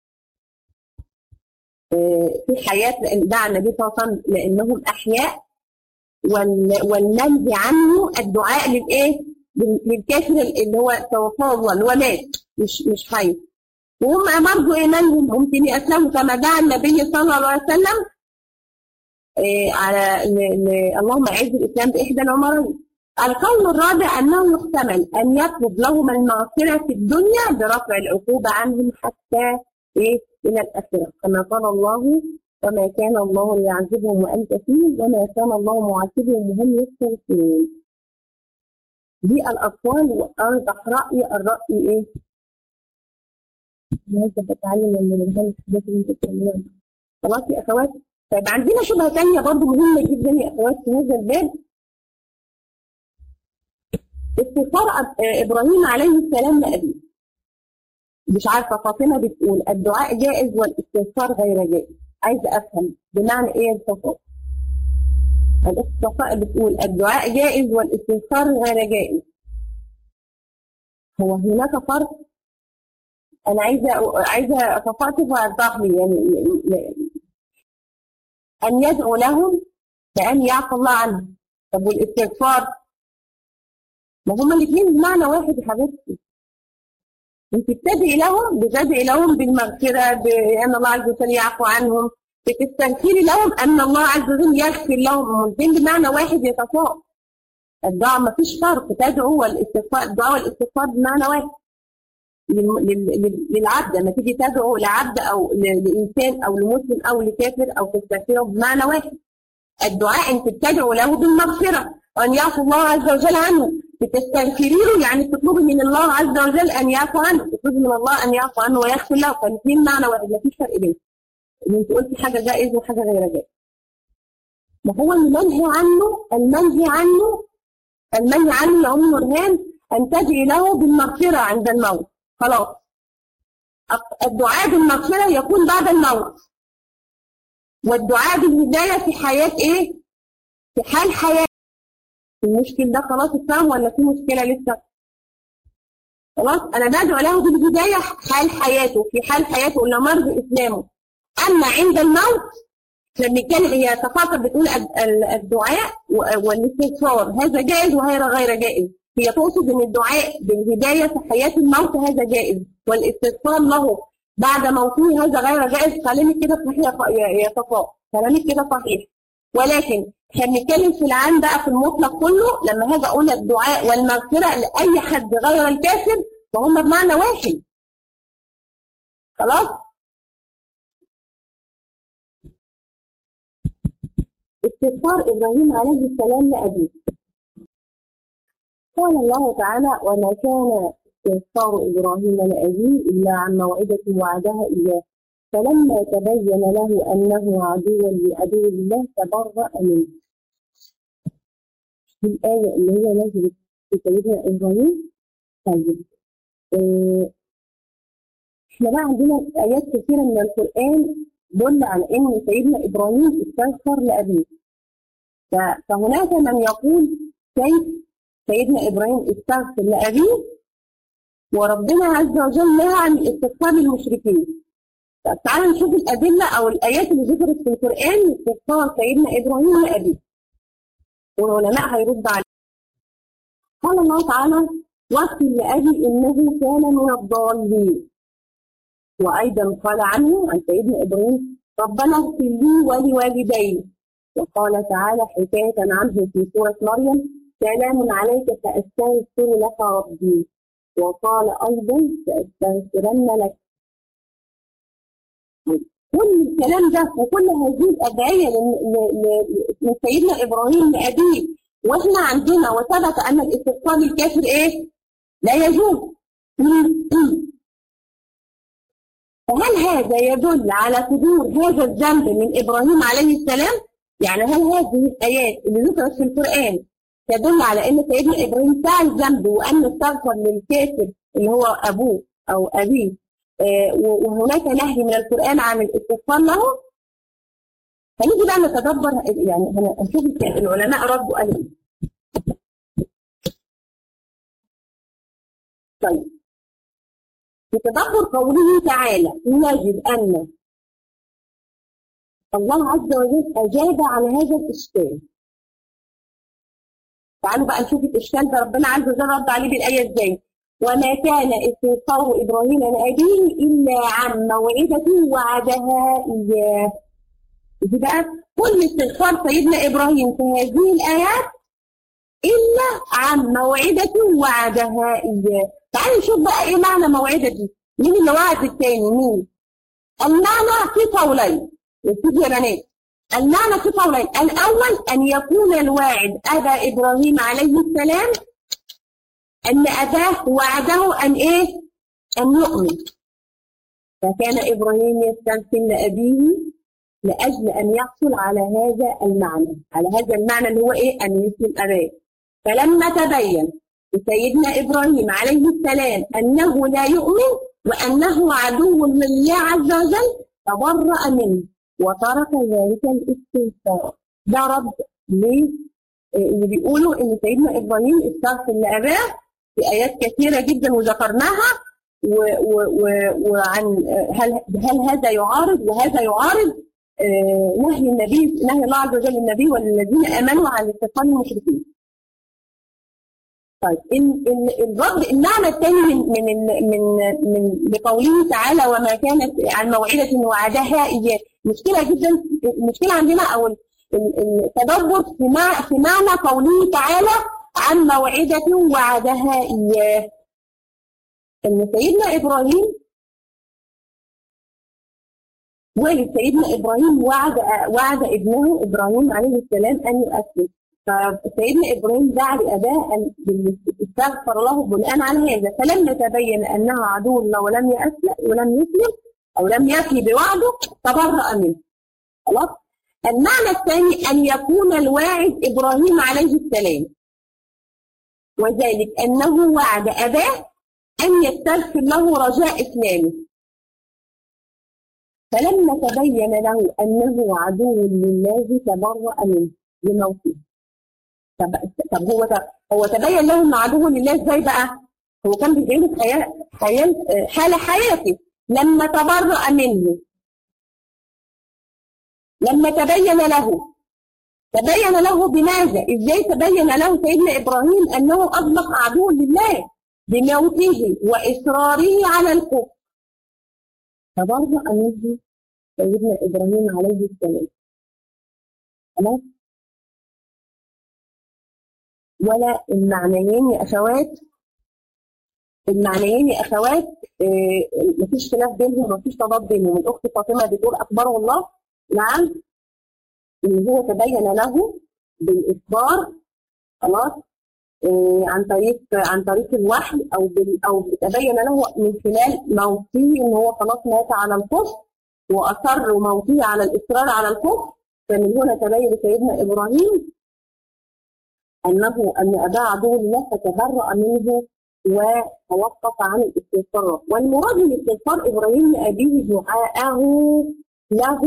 في حياة لأن دعا النبي صلى الله عليه وسلم لأنهم أحياء والمنهي عنه الدعاء للإيه؟ للكافر اللي هو توفاه الله اللي هو مات مش مش حي وهم برضه ايمانهم ممكن يسلموا كما دعا النبي صلى الله عليه وسلم إيه على اللهم اعز الاسلام باحدى العمرين القول الرابع انه يحتمل ان يطلب لهم المغفره في الدنيا برفع العقوبه عنهم حتى ايه الى الاخره كما قال الله وما كان الله ليعذبهم وانت فيهم وما كان الله معذبهم وهم يستغفرون دي الأقوال وأرجح رأي الرأي إيه؟ لازم بتعلم من الهام الحاجات اللي انت بتعملوها خلاص يا أخوات طيب عندنا شبهة تانية برضه مهمة جدا يا أخوات في هذا الباب استغفار إبراهيم عليه السلام لأبيه مش عارفة فاطمة بتقول الدعاء جائز والاستغفار غير جائز عايزة أفهم بمعنى إيه التفاصيل الاخت بتقول الدعاء جائز والاستغفار غير جائز هو هناك فرق انا عايزه عايزه اتفاقف وارتاح لي يعني ان يدعو لهم بان يعفو الله عنهم طب والاستغفار ما هما الاثنين بمعنى واحد يا حبيبتي انت بتدعي لهم بتدعي لهم بالمغفره بان الله عز وجل يعفو عنهم بتستنكري لهم ان الله عز وجل يغفر لهم الاثنين بمعنى واحد يتفاوت الدعاء ما فيش فرق تدعو والاستغفار الدعاء والاستغفار بمعنى واحد للعبد لما تيجي تدعو لعبد او لانسان او لمسلم او لكافر او تستغفره بمعنى واحد الدعاء انت بتدعو له بالمغفره وان يعفو الله عز وجل عنه بتستغفري له يعني بتطلبي من الله عز وجل ان يعفو عنه بتطلبي من الله ان يعفو عنه ويغفر له فالاثنين معنى واحد ما فيش فرق بينهم ان انت قلتي حاجه جائز وحاجه غير جائز ما هو المنهي عنه المنهي عنه المنهي عنه يا ام نورهان ان تدعي له بالمغفره عند الموت خلاص الدعاء بالمغفره يكون بعد الموت والدعاء بالهدايه في حياه ايه؟ في حال حياه المشكل ده خلاص اتفهم ولا في مشكله لسه؟ خلاص انا بدعو له بالهدايه حال حياته في حال حياته الى مرض اسلامه اما عند الموت لما كان هي تفاصيل بتقول الدعاء والاستغفار هذا جائز وهذا غير جائز هي تقصد ان الدعاء بالهدايه في حياه الموت هذا جائز والاستغفار له بعد موته هذا غير جائز كلامك كده صحيح يا صفاء كلامك كده صحيح ولكن احنا بنتكلم في العام بقى في المطلق كله لما هاجي اقول الدعاء والمغفره لاي حد غير الكافر فهم بمعنى واحد خلاص استغفار ابراهيم عليه السلام لابيه قال الله تعالى وما كان استغفار ابراهيم لابيه الا عن موعده وعدها اياه فلما تبين له انه عدو لعدو الله تبرأ منه في الآية اللي هي نزلت في سيدنا إبراهيم طيب آه، احنا بقى عندنا آيات كثيرة من القرآن دل على إن سيدنا إبراهيم استغفر لأبيه فهناك من يقول كيف سيدنا إبراهيم استغفر لأبيه وربنا عز وجل نهى عن استغفار للمشركين طب تعالى نشوف الأدلة أو الآيات اللي ذكرت في القرآن استغفار سيدنا إبراهيم لأبيه والعلماء هيرد عليه قال الله تعالى واغفر لأبي إنه كان من الضالين وأيضا قال عنه عن سيدنا إبراهيم ربنا اغفر لي ولوالدي وقال تعالى حكاية عنه في سورة مريم سلام عليك سأستغفر لك ربي وقال أيضا سأستغفرن لك كل الكلام ده وكل هذه الأدعية من سيدنا إبراهيم لأبيه وإحنا عندنا وثبت أن الاستغفار للكافر إيه؟ لا يجوز فهل هذا يدل على صدور هذا الذنب من إبراهيم عليه السلام؟ يعني هل هذه الآيات اللي ذكرت في القرآن تدل على أن سيدنا إبراهيم فعل ذنب وأن استغفر للكافر اللي هو أبوه أو أبيه آه وهناك نهي من القرآن عن الاستغفار له فنيجي بقى نتدبر يعني هنشوف العلماء ردوا قالوا ايه طيب في تدبر قوله تعالى نجد أن الله عز وجل أجاب على هذا الإشكال تعالوا بقى نشوف الإشكال ده ربنا عز وجل رد عليه بالآية إزاي وما كان استغفار إبراهيم لأبيه إلا عن موعدة وعدها إياه دي بقى كل استغفار سيدنا إبراهيم في هذه الآيات إلا عن موعدة وعدها إياه تعالوا نشوف بقى إيه معنى موعدة دي مين اللي وعد التاني مين المعنى في قولين يا يا بنات المعنى في قولين الأول أن يكون الواعد أبا إبراهيم عليه السلام أن أباه وعده أن إيه؟ أن يؤمن فكان إبراهيم يستغفر لأبيه لأجل أن يحصل على هذا المعنى على هذا المعنى اللي هو إيه؟ أن يسلم أباه فلما تبين لسيدنا إبراهيم عليه السلام أنه لا يؤمن وأنه عدو لله عز وجل تبرأ منه وترك ذلك الاستغفار ده رد ليه؟ اللي بيقولوا ان سيدنا ابراهيم استغفر لاباه في ايات كثيره جدا وذكرناها وعن هل هل هذا يعارض وهذا يعارض نهي النبي نهي الله عز وجل النبي والذين امنوا عن اتصال المشركين. طيب إن الرد المعنى الثاني من من من من بقوله تعالى وما كانت عن موعده وعدها اياه مشكله جدا المشكله عندنا او التدبر في في معنى قوله تعالى عن موعدة وعدها إياه إن سيدنا إبراهيم والد سيدنا إبراهيم وعد وعد ابنه إبراهيم عليه السلام أن يؤسس فسيدنا إبراهيم دعا لأباه أن استغفر له بناء على هذا فلما تبين أنه عدو الله ولم يأسلم ولم يسلم أو لم يفي بوعده تبرأ منه خلاص المعنى الثاني أن يكون الواعد إبراهيم عليه السلام وذلك أنه وعد أباه أن يستغفر له رجاء إسلامه فلما تبين له أنه عدو لله تبرأ منه بموته طب, طب هو هو تبين له أنه عدو لله إزاي بقى؟ هو كان بيعيش حياة حياة حال حياته لما تبرأ منه لما تبين له تبين له بماذا؟ ازاي تبين له سيدنا ابراهيم انه اطلق عدو لله بموته واصراره على الكفر. تبرأ منه سيدنا إبراهيم عليه السلام خلاص ولا المعنيين يا أخوات المعنيين يا أخوات آه، مفيش خلاف بينهم مفيش تضاد بينهم الأخت فاطمة بتقول أخبره الله نعم إن هو تبين له بالإخبار خلاص آه، عن طريق عن طريق الوحي او بال او تبين له من خلال موته ان هو خلاص مات على الكفر واصر موته على الاصرار على الكفر فمن هنا تبين لسيدنا ابراهيم انه ان اباه عدو الله فتبرأ منه وتوقف عن الاستغفار والمراد من استغفار ابراهيم لابيه دعاءه له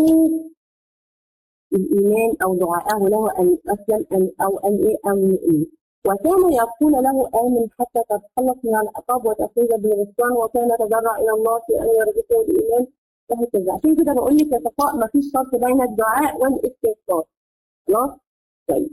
الايمان او دعاءه له ان اسلم ان او ان ايه او يؤمن وكان يقول له آمن حتى تتخلص من العقاب وتفوز بالغفران وكان يتضرع إلى الله في أن يرزقه الإيمان وهكذا عشان كده بقول لك يا صفاء ما فيش فرق بين الدعاء والاستغفار خلاص طيب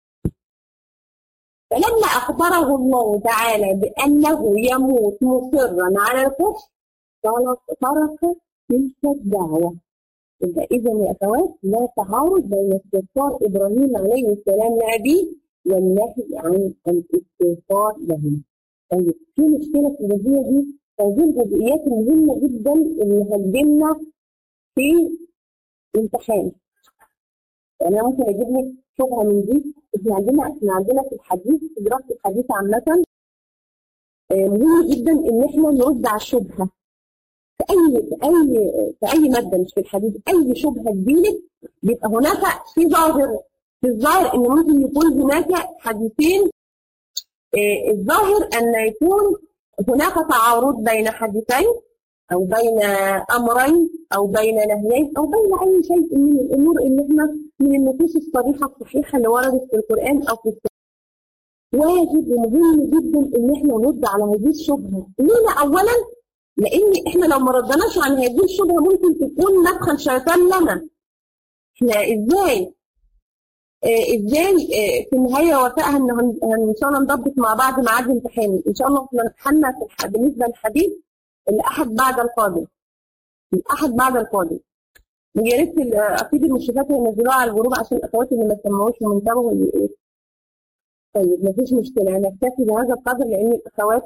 فلما أخبره الله تعالى بأنه يموت مصرا على الكفر قال ترك تلك الدعوة يبقى إذا يا أخوات لا تعارض بين استغفار إبراهيم عليه السلام لأبيه والنهي عن الاستغفار لهم. طيب في مشكله في الجزئيه دي هذه الجزئيات المهمه جدا اللي هتجيلنا في الامتحان. يعني انا ممكن اجيب لك شبهه من دي احنا عندنا احنا عندنا في الحديث في دراسه الحديث عامه مهم جدا ان احنا نرد على الشبهه في اي في اي في اي ماده مش في الحديث اي شبهه تجيلك بيبقى هناك في ظاهر في الظاهر ان ممكن يكون هناك حديثين آه الظاهر ان يكون هناك تعارض بين حديثين او بين امرين او بين نهيين او بين اي شيء من الامور اللي احنا من النصوص الصريحه الصحيحه اللي وردت في القران او في السنه. واجب ومهم جدا ان احنا نرد على هذه الشبهه. ليه اولا؟ لان احنا لو ما ردناش عن هذه الشبهه ممكن تكون مدخل شيطان لنا. احنا ازاي ازاي في النهايه وفائها ان ان شاء الله نضبط مع بعض ميعاد الامتحان ان شاء الله احنا امتحاننا بالنسبه للحديث الاحد بعد القادم الاحد بعد القادم ويا ريت اكيد المشرفات ينزلوها على الجروب عشان الاخوات اللي ما سمعوش ومنتبهوا ايه طيب مفيش مشكله انا اكتفي بهذا القدر لان الاخوات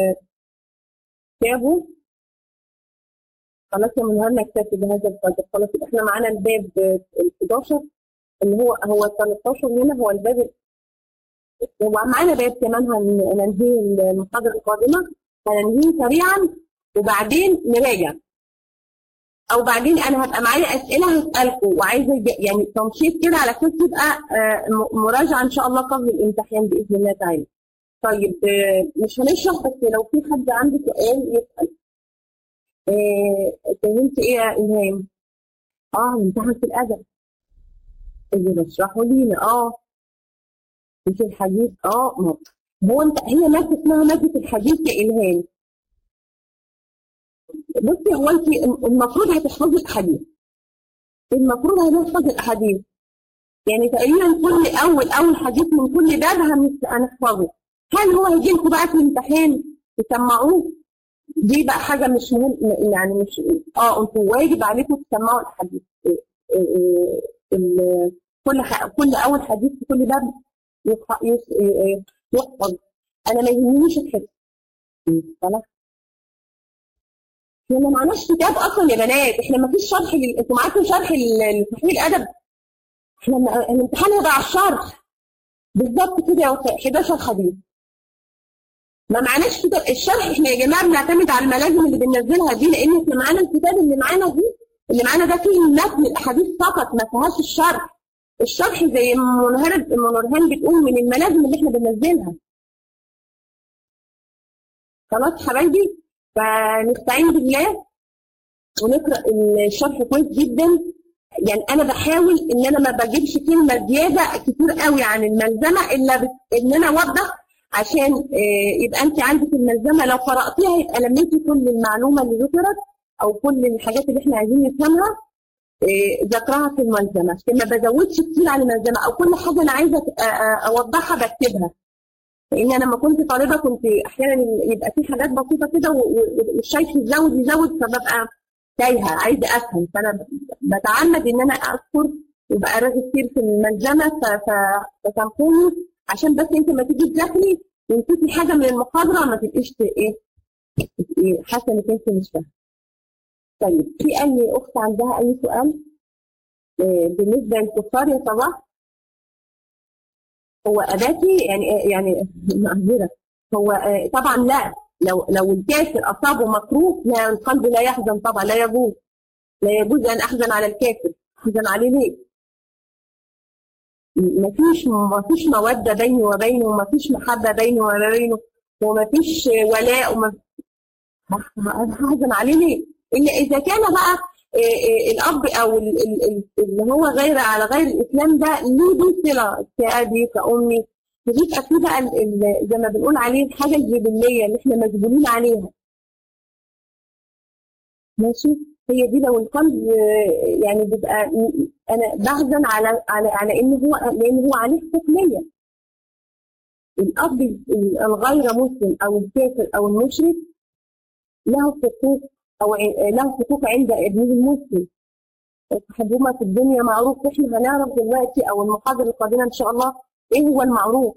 تابوا خلاص يا منهار نكتفي بهذا القدر خلاص احنا معانا الباب ال 11 اللي هو هو ال 13 هنا هو الباب ومعانا باب كمان هننهي المحاضرة القادمة هننهيه سريعا وبعدين نراجع أو بعدين أنا هبقى معايا أسئلة هسألكم وعايزة يعني تنشيط كده على أساس تبقى مراجعة إن شاء الله قبل الامتحان بإذن الله تعالى. طيب مش هنشرح بس لو في حد عنده سؤال يسأل. فهمت إيه يا إلهام؟ آه امتحان في الأدب. اللي بشرحه لينا اه مش الحديث اه ما هو انت هي ماده اسمها ماده الحديث يا الهام بصي هو انت المفروض هتحفظي الاحاديث المفروض هنحفظ الاحاديث يعني تقريبا كل اول اول حديث من كل باب هنحفظه هل هو هيجي لكم بقى في الامتحان تسمعوه دي بقى حاجه مش مهم يعني مش اه انتوا واجب عليكم تسمعوا الحديث كل كل اول حديث في كل باب يحفظ انا ما يهمنيش الحفظ خلاص احنا ما معناش كتاب اصلا يا بنات احنا ما فيش شرح لل... انتوا معاكم شرح لتحويل الادب احنا الامتحان هيبقى على الشرح بالظبط كده يا وفاء 11 حديث ما معناش كتاب الشرح احنا يا جماعه بنعتمد على الملازم اللي بننزلها دي لان احنا معانا الكتاب اللي معانا دي اللي معانا ده فيه متن الاحاديث فقط ما فيهاش الشرح الشرح زي ما نورهان بتقول من الملازم اللي احنا بننزلها خلاص حبايبي فنستعين بالله ونقرا الشرح كويس جدا يعني انا بحاول ان انا ما بجيبش كلمه زياده كتير قوي عن الملزمه الا بت... ان انا اوضح عشان يبقى انت عندك الملزمه لو قراتيها يبقى لميتي كل المعلومه اللي ذكرت او كل الحاجات اللي احنا عايزين نفهمها ذكرها في الملزمه عشان ما بزودش كتير عن الملزمه او كل حاجه انا عايزه اوضحها بكتبها لان انا لما كنت طالبه كنت احيانا يبقى في حاجات بسيطه كده والشيخ يزود يزود فببقى تايهه عايزه افهم فانا بتعمد ان انا اذكر يبقى راجل كتير في الملزمه فسامحوني عشان بس انت ما تيجي تذاكري ونسيتي حاجه من المحاضره ما تبقيش ايه حاسه انك انت مش فاهمه. طيب في اي اخت عندها اي سؤال آه، بالنسبه للكفار يا صباح؟ هو اباكي يعني يعني معذره هو آه، طبعا لا لو لو الكافر اصابه مكروه لا القلب لا يحزن طبعا لا يجوز لا يجوز ان احزن على الكافر احزن عليه ليه؟ مفيش مفيش موده بيني وبينه ومفيش محبه بيني وبينه ومفيش ولاء وما هحزن عليه ليه؟ الا اذا كان بقى آه، آه، الاب او اللي هو غير على غير الاسلام ده ليه دي صله كابي كامي بيبقى في بقى زي ما بنقول عليه الحاجه الجبليه اللي احنا مجبولين عليها ماشي هي دي لو القلب آه، يعني بيبقى انا بحزن على على على ان هو لان هو عليه حقوق ليا الاب الغير مسلم او الكافر او المشرك له حقوق او له حقوق عند ابنه المسلم تحبهما في الدنيا معروف احنا هنعرف دلوقتي او المحاضره القادمه ان شاء الله ايه هو المعروف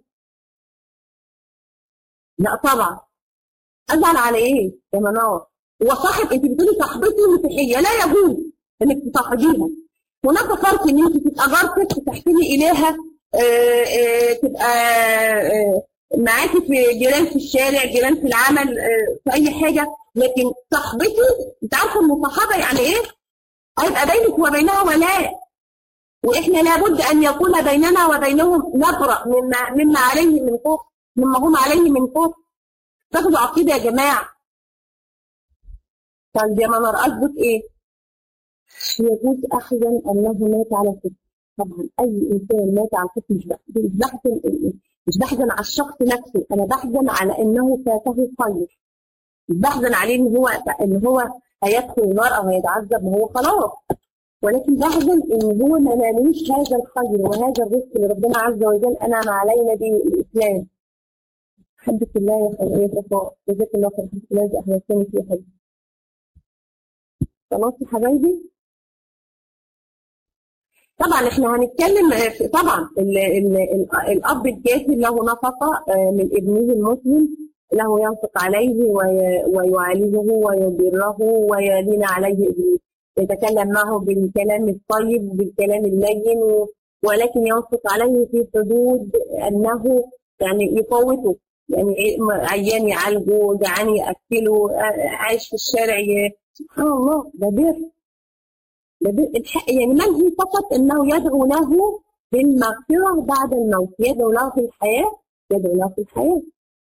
لا طبعا ازعل على ايه يا منار هو صاحب انت بتقولي صاحبتي مسيحيه لا يجوز انك تصاحبيها هناك فرق ان انت تبقى جارتك تحسني اليها آه، آه، تبقى آه، معاكي في جيران في الشارع جيران في العمل في اي حاجه لكن صاحبتي انت عارفه المصاحبه يعني ايه؟ هيبقى بينك وبينها ولاء واحنا لابد ان يكون بيننا وبينهم نبرأ مما مما عليه من فوق مما هم عليه من فوق تاخدوا عقيده يا جماعه طيب يا منار قصدك ايه؟ يجوز احزن انه مات على الكفر طبعا اي انسان مات على الكفر مش مش بحزن مش بحزن على الشخص نفسه انا بحزن على انه فاته خير مش بحزن عليه ان هو ان هو هيدخل النار او هيتعذب ما هو خلاص ولكن بحزن ان هو ما نالوش هذا الخير وهذا الرزق اللي ربنا عز وجل انعم علينا به الاسلام حبك الله يا صفاء جزاك الله خير حبك الله احسنتي في حبيبي خلاص يا حبايبي طبعا احنا هنتكلم طبعا ال ال ال الاب الكافر له نفقه آه، من ابنه المسلم له ينفق عليه ويعالجه ويبره ويلين عليه يتكلم معه بالكلام الطيب بالكلام اللين ولكن ينفق عليه في حدود انه يعني يفوته يعني عيان يعالجه جعان ياكله آه، عايش في الشارع سبحان الله ده بر يعني منهي فقط انه يدعو له بالمغفره بعد الموت يدعو له في الحياه يدعو له في الحياه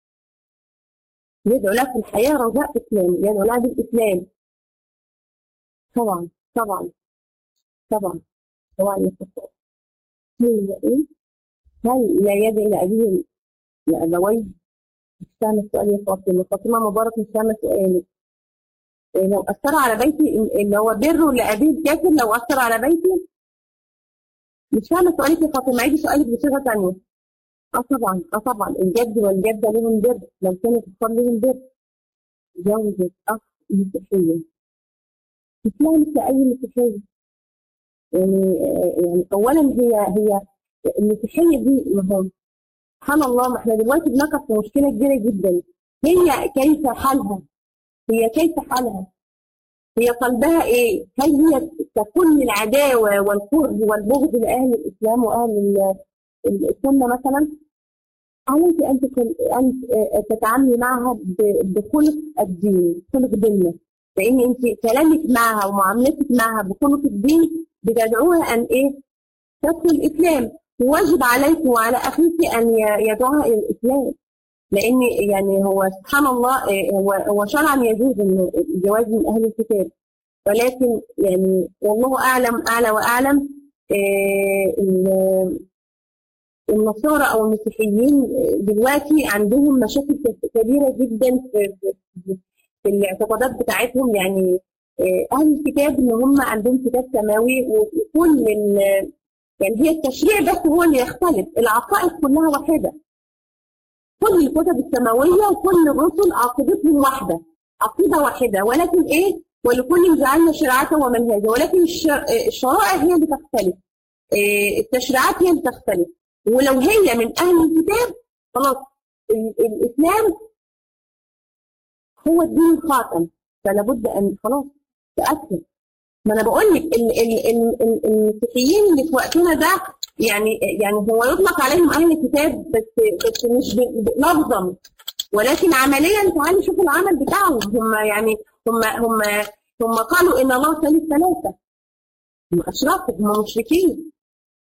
يدعو له في الحياه رجاء اسلام يدعو له بالاسلام طبعا طبعا طبعا طبعا يستطيع هي ايه؟ هل لا يدعي لابيه لابويه؟ مش فاهمه السؤال يا فاطمه فاطمه مبارك مش فاهمه سؤالك إيه، لو أثر على بيتي اللي هو بره لأبيه الكافر لو أثر على بيتي مش فاهمة سؤالك يا فاطمة عيدي سؤالك بصيغة ثانية اه طبعا اه طبعا الجد والجدة لهم بر لو كانت الأطفال لهم بر جوزة أخ مسيحية تسلم كأي مسيحية يعني يعني أولا هي هي المسيحية دي ما هو سبحان الله ما احنا دلوقتي بنقف في مشكلة كبيرة جدا هي كيف حالها هي كيف حالها هي قلبها ايه هل هي ككل العداوة والكره والبغض لأهل الإسلام وأهل السنة مثلا عليك أن أن تتعاملي معها بخلق الدين خلق ديننا لأن أنت كلامك معها ومعاملتك معها بخلق الدين بتدعوها أن إيه تدخل الإسلام واجب عليك وعلى أخيك أن يدعوها إلى الإسلام لان يعني هو سبحان الله آه، هو هو شرعا يجوز انه الجواز من اهل الكتاب ولكن يعني والله اعلم اعلى واعلم آه، النصارى او المسيحيين دلوقتي عندهم مشاكل كبيره جدا في, في الاعتقادات بتاعتهم يعني آه، اهل الكتاب ان هم عندهم كتاب سماوي وكل يعني هي التشريع بس هو اللي يختلف العقائد كلها واحده كل الكتب السماويه وكل الرسل عقيدتهم واحده عقيده واحده ولكن ايه ولكل جعلنا شرعة ومنهاجا ولكن الشرائع هي اللي تختلف التشريعات هي اللي تختلف ولو هي من أهل الكتاب خلاص الإسلام هو الدين الخاتم فلا بد أن خلاص تأكد ما أنا بقول لك المسيحيين اللي في وقتنا ده يعني يعني هو يطلق عليهم أهل الكتاب بس بس مش لفظا ولكن عمليا تعالي شوف العمل بتاعهم هم يعني هم هم هم قالوا ان الله ثالث ثلاثه هم اشركوا هم مشركين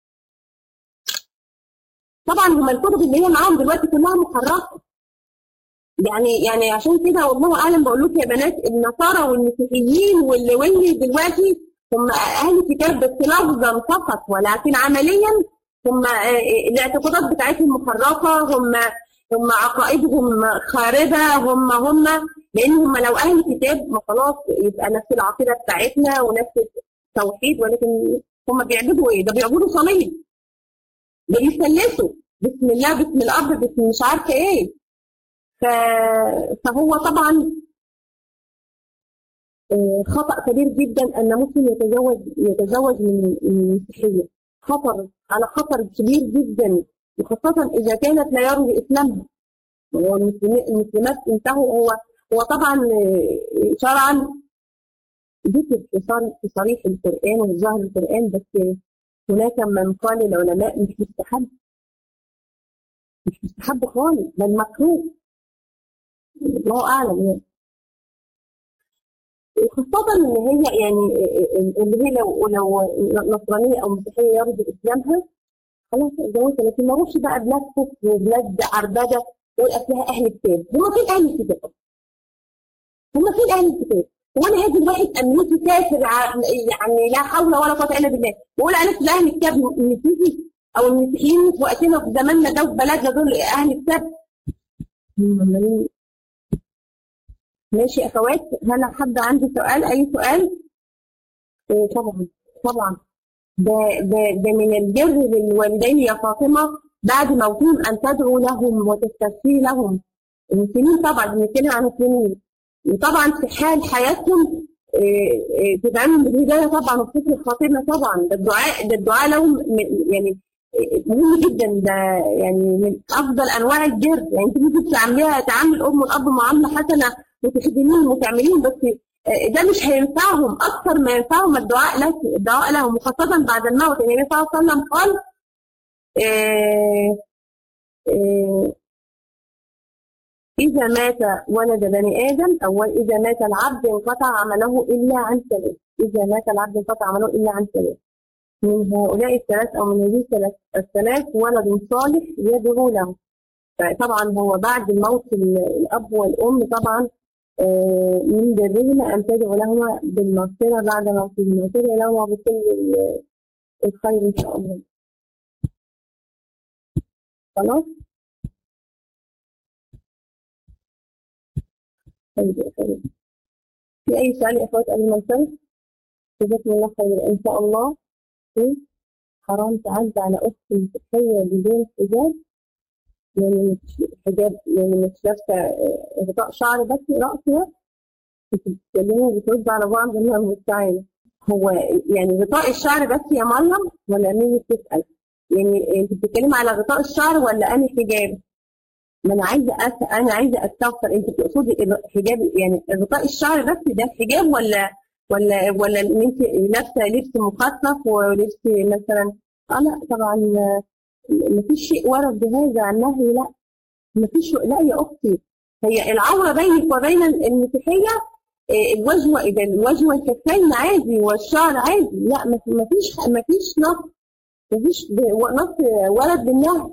طبعا هم الكتب اللي هي معاهم دلوقتي كلها محرفه يعني يعني عشان كده والله اعلم بقول لكم يا بنات النصارى والمسيحيين واللي واللي دلوقتي هم اهل كتاب بس لفظا فقط ولكن عمليا هم الاعتقادات بتاعتهم محرفه هم هم عقائدهم خاربه هم هم لان هم لو اهل كتاب ما خلاص يبقى نفس العقيده بتاعتنا ونفس التوحيد ولكن هم بيعبدوا ايه؟ ده بيعبدوا صليب ده بيسلسوا بسم الله بسم الاب بسم مش عارفه ايه ف... فهو طبعا خطأ كبير جدا أن مسلم يتزوج يتزوج من المسيحية خطر على خطر كبير جدا وخاصة إذا كانت لا يرجو إسلامها هو المسلمات انتهوا هو هو طبعا شرعا ذكر في صريح القرآن وظاهر القرآن بس هناك من قال العلماء مش مستحب مش مستحب خالص بل مكروه الله أعلم يعني وخاصة إن هي يعني اللي هي لو لو نصرانية أو مسيحية يرجو إسلامها خلاص اتجوزت لكن ما اروحش بقى بلاد كفر وبلاد عربده ويبقى فيها اهل الكتاب هم فين اهل الكتاب؟ هم فين اهل الكتاب؟ هو انا هاجي الواحد امنيتي كافر يعني لا حول ولا قوه الا بالله واقول على نفسي اهل الكتاب المسيحي او المسيحيين في وقتنا في زماننا ده وفي بلدنا دول اهل الكتاب ماشي يا اخوات هل حد عنده سؤال اي سؤال؟ إيه طبعا طبعا ده, ده, ده من البر للوالدين يا فاطمة بعد موتهم أن تدعو لهم وتستغفري لهم المسلمين طبعا بنتكلم عن المسلمين وطبعا في حال حياتهم تدعمهم بالهداية طبعا وبفكر الخاطرنا طبعا ده الدعاء ده الدعاء لهم يعني مهم جدا ده يعني من افضل انواع البر يعني انت ممكن تعمليها تعامل الام والاب معامله حسنه وتخدميهم وتعمليهم بس ده مش هينفعهم اكثر ما ينفعهم الدعاء لك الدعاء لهم وخاصه بعد الموت النبي صلى الله عليه وسلم قال إيه إيه إذا مات ولد بني آدم أو إذا مات العبد انقطع عمله إلا عن ثلاث إذا مات العبد انقطع عمله إلا عن ثلاث من هؤلاء الثلاث أو من هذه الثلاث الثلاث ولد صالح يدعو له طبعا هو بعد موت الأب والأم طبعا من برهما أن تدعو لهما بالمغفرة بعد موتهما وتدعو لهما بكل الخير إن شاء الله خلاص طيب يا أخوات في أي سؤال يا أخوات قبل ما ننتهي جزاكم الله خير إن شاء الله حرام تعدي على أختي تتخيل بدون حجاب يعني مش حجاب يعني مش لابسه غطاء شعر بس راسها بتتكلموا وبتردوا على بعض انها مستعانه هو يعني غطاء الشعر بس يا مريم ولا مين بتسال؟ يعني انت بتتكلمي على غطاء الشعر ولا انهي حجاب؟ ما انا عايزه أس... انا عايزه استفسر انت بتقصدي حجاب يعني غطاء الشعر بس ده حجاب ولا ولا ولا ان انت لابسه لبس مخفف ولبس مثلا اه لا طبعا ما فيش شيء ورد بهذا عن نهي لا ما فيش لا يا اختي هي العوره بينك وبين المسيحيه الوجه اذا الوجه والكفين عادي والشعر عادي لا ما فيش ما فيش نص ما فيش نص ورد بالنهي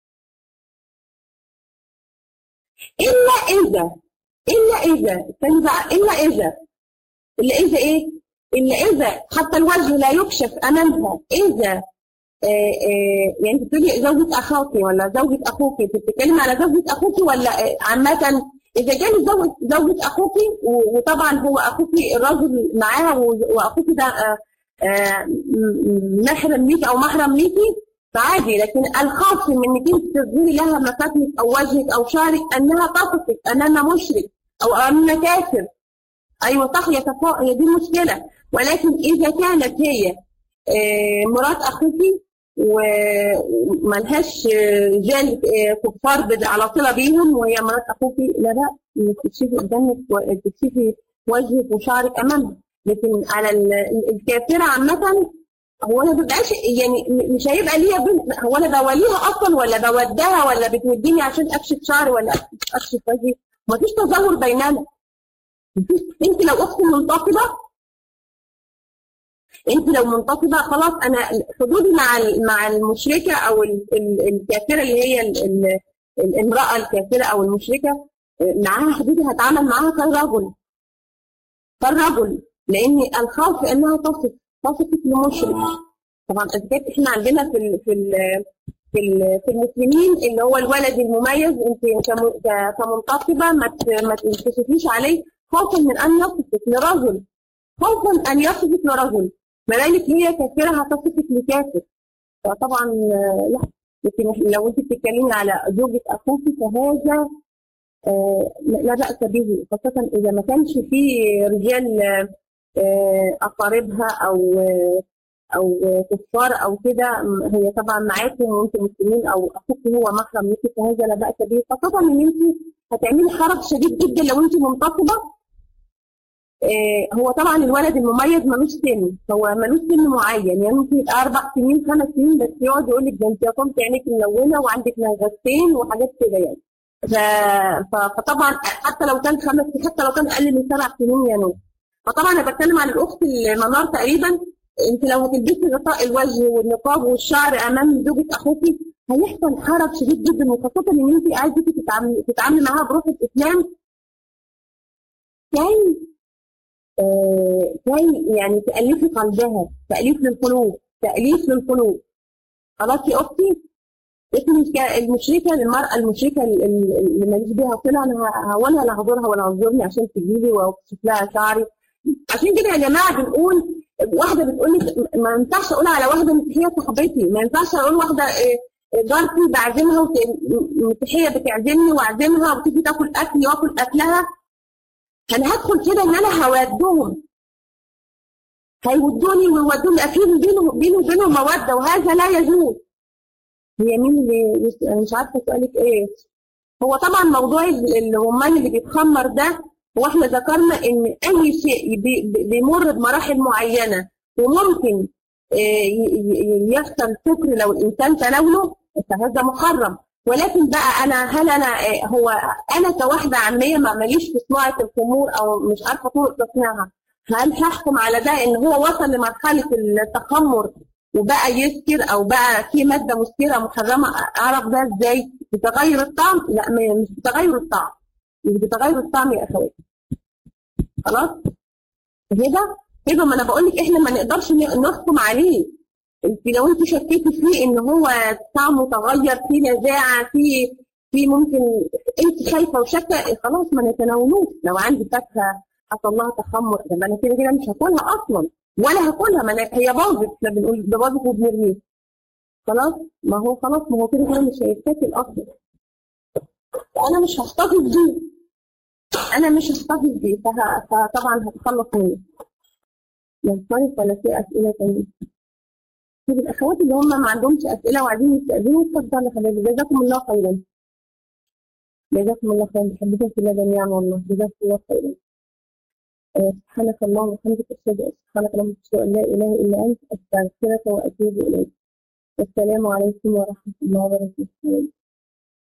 الا اذا الا اذا الا اذا الا اذا ايه؟ الا اذا حتى الوجه لا يكشف امامها اذا آآ آآ يعني انت بتقولي زوجة اخوك ولا زوجة اخوك انت بتتكلمي على زوجة اخوك ولا عامة اذا كان زوجة زوجة اخوك وطبعا هو اخوك الراجل معاها واخوك ده محرم ليكي او محرم ليكي فعادي لكن الخاص من انك انت تظهري لها مفاتنك او وجهك او شعرك انها تصفك انها مشرك او انها كافر ايوه صح يا صفاء هي دي المشكله ولكن اذا كانت هي آه، مرات اخوكي وملهاش رجال آه، كفار بد- على صله بيهم وهي مرات اخوكي لا لا انك تكشفي قدامك وتكشفي وجهك وشعرك امامها لكن على ال- ال- الكافره عامه هو انا ببقاش يعني م- مش هيبقى ليا بنت هو انا بوليها اصلا ولا بودها ولا بتوديني عشان اكشف شعري ولا أكشف- اكشف وجهي مفيش تظاهر بيننا مفيش انت لو اخت منتقبه انت لو منتقبه خلاص انا حدودي مع ال- مع المشركه او ال- ال- الكافره اللي هي ال- ال- الامراه الكافره او المشركه معاها حدودي هتعامل معاها كالرجل كالرجل لان الخوف انها تصف تصفك لمشرك طبعا اثبات احنا عندنا في ال في ال في ال- في المسلمين اللي هو الولد المميز انت كم- ك- كمنتقبه ما ت- ما تنكشفيش عليه خوفا من ان يصفك لرجل خوفا ان يصفك لرجل ما بالك هي كافره هتصفك لكافر فطبعا آه، لا لكن لو انت بتتكلمي على زوجة اخوك فهذا آه، لا بأس به خاصة إذا ما كانش فيه رجال آه، أقاربها أو آه، أو كفار أو كده م- هي طبعا معاكم وأنتم مسلمين أو أخوك هو محرم ليكي فهذا لا بأس به خاصة إن أنت هتعملي حرج شديد جدا لو أنت منتصبة آه، هو طبعا الولد المميز ملوش سن هو ملوش سن معين يعني ممكن يبقى اربع سنين خمس سنين بس يقعد يقول لك ده انت يا طنط عينيك ملونه وعندك نغزتين وحاجات كده يعني ف... ف- فطبعا حتى لو كان خمس حتى لو كان اقل من سبع سنين يا نور فطبعا انا بتكلم عن الاخت المنار تقريبا انت لو هتلبسي غطاء الوجه والنقاب والشعر امام زوجة اخوكي هيحصل حرج شديد جدا وخاصة ان انت عايزة تتعاملي تتعاملي معاها بروح الاسلام كي آه، كي يعني تألفي قلبها تأليف للقلوب تأليف للقلوب خلاص يا اختي اسم الك- المشركه المراه المشركه ال- ال- اللي ماليش بيها صله انا ه- ولا لا هزورها ولا هزورني عشان تجيلي واكشف لها شعري عشان كده يا جماعه بنقول واحده بتقول لي ما ينفعش اقول على واحده مسيحيه صاحبتي ما ينفعش اقول واحده إيه، جارتي بعزمها وت- مسيحيه بتعزمني واعزمها وتيجي تاكل اكلي واكل اكلها انا هدخل كده ان انا هودهم هيودوني ويودوني اكيد بينه بينه وبينهم موده وهذا لا يجوز هي مين اللي يس- أنا مش عارفه سؤالك ايه هو طبعا موضوع ال- الرمان اللي بيتخمر ده هو احنا ذكرنا ان اي شيء بي- بي- بيمر بمراحل معينه وممكن آه، ي- ي- يحصل سكر لو الانسان تناوله فهذا محرم ولكن بقى انا هل انا آه، هو انا كواحده عاميه ما ماليش في صناعه الخمور او مش عارفه طرق تصنيعها هل هحكم على ده ان هو وصل لمرحله التخمر وبقى يسكر او بقى في ماده مسكره محرمه اعرف ده ازاي بتغير الطعم لا ما- مش بتغير الطعم مش بتغير الطعم يا اخواتي خلاص كده كده ما انا بقول لك احنا ما نقدرش ن- نحكم عليه انت لو انت شكيتي فيه ان هو طعمه تغير فيه نزاعه فيه في ممكن انت خايفه وشاكه خلاص ما نتناولوش لو عندي فاكهه حصل لها تخمر ده ما انا كده كده مش هاكلها اصلا ولا هاكلها ما أنا هي باظت احنا بنقول ده باظت وبنرميه خلاص ما هو خلاص ما هو كده كده مش هيتاكل اصلا فانا مش هحتفظ بيه انا مش هحتفظ بيه فه- فطبعا هتخلص منه ينصرف ولا في اسئله تانيه طيب الاخوات اللي هم ما عندهمش اسئله وعايزين يستاذنوا اتفضلوا يا حبايبي جزاكم الله خيرا جزاكم الله خيرا بحبكم في الله جميعا والله جزاكم الله خيرا آه، سبحانك اللهم وبحمدك اشهد ان سبحانك اللهم اشهد ان لا اله الا انت استغفرك واتوب اليك السلام عليكم ورحمه الله وبركاته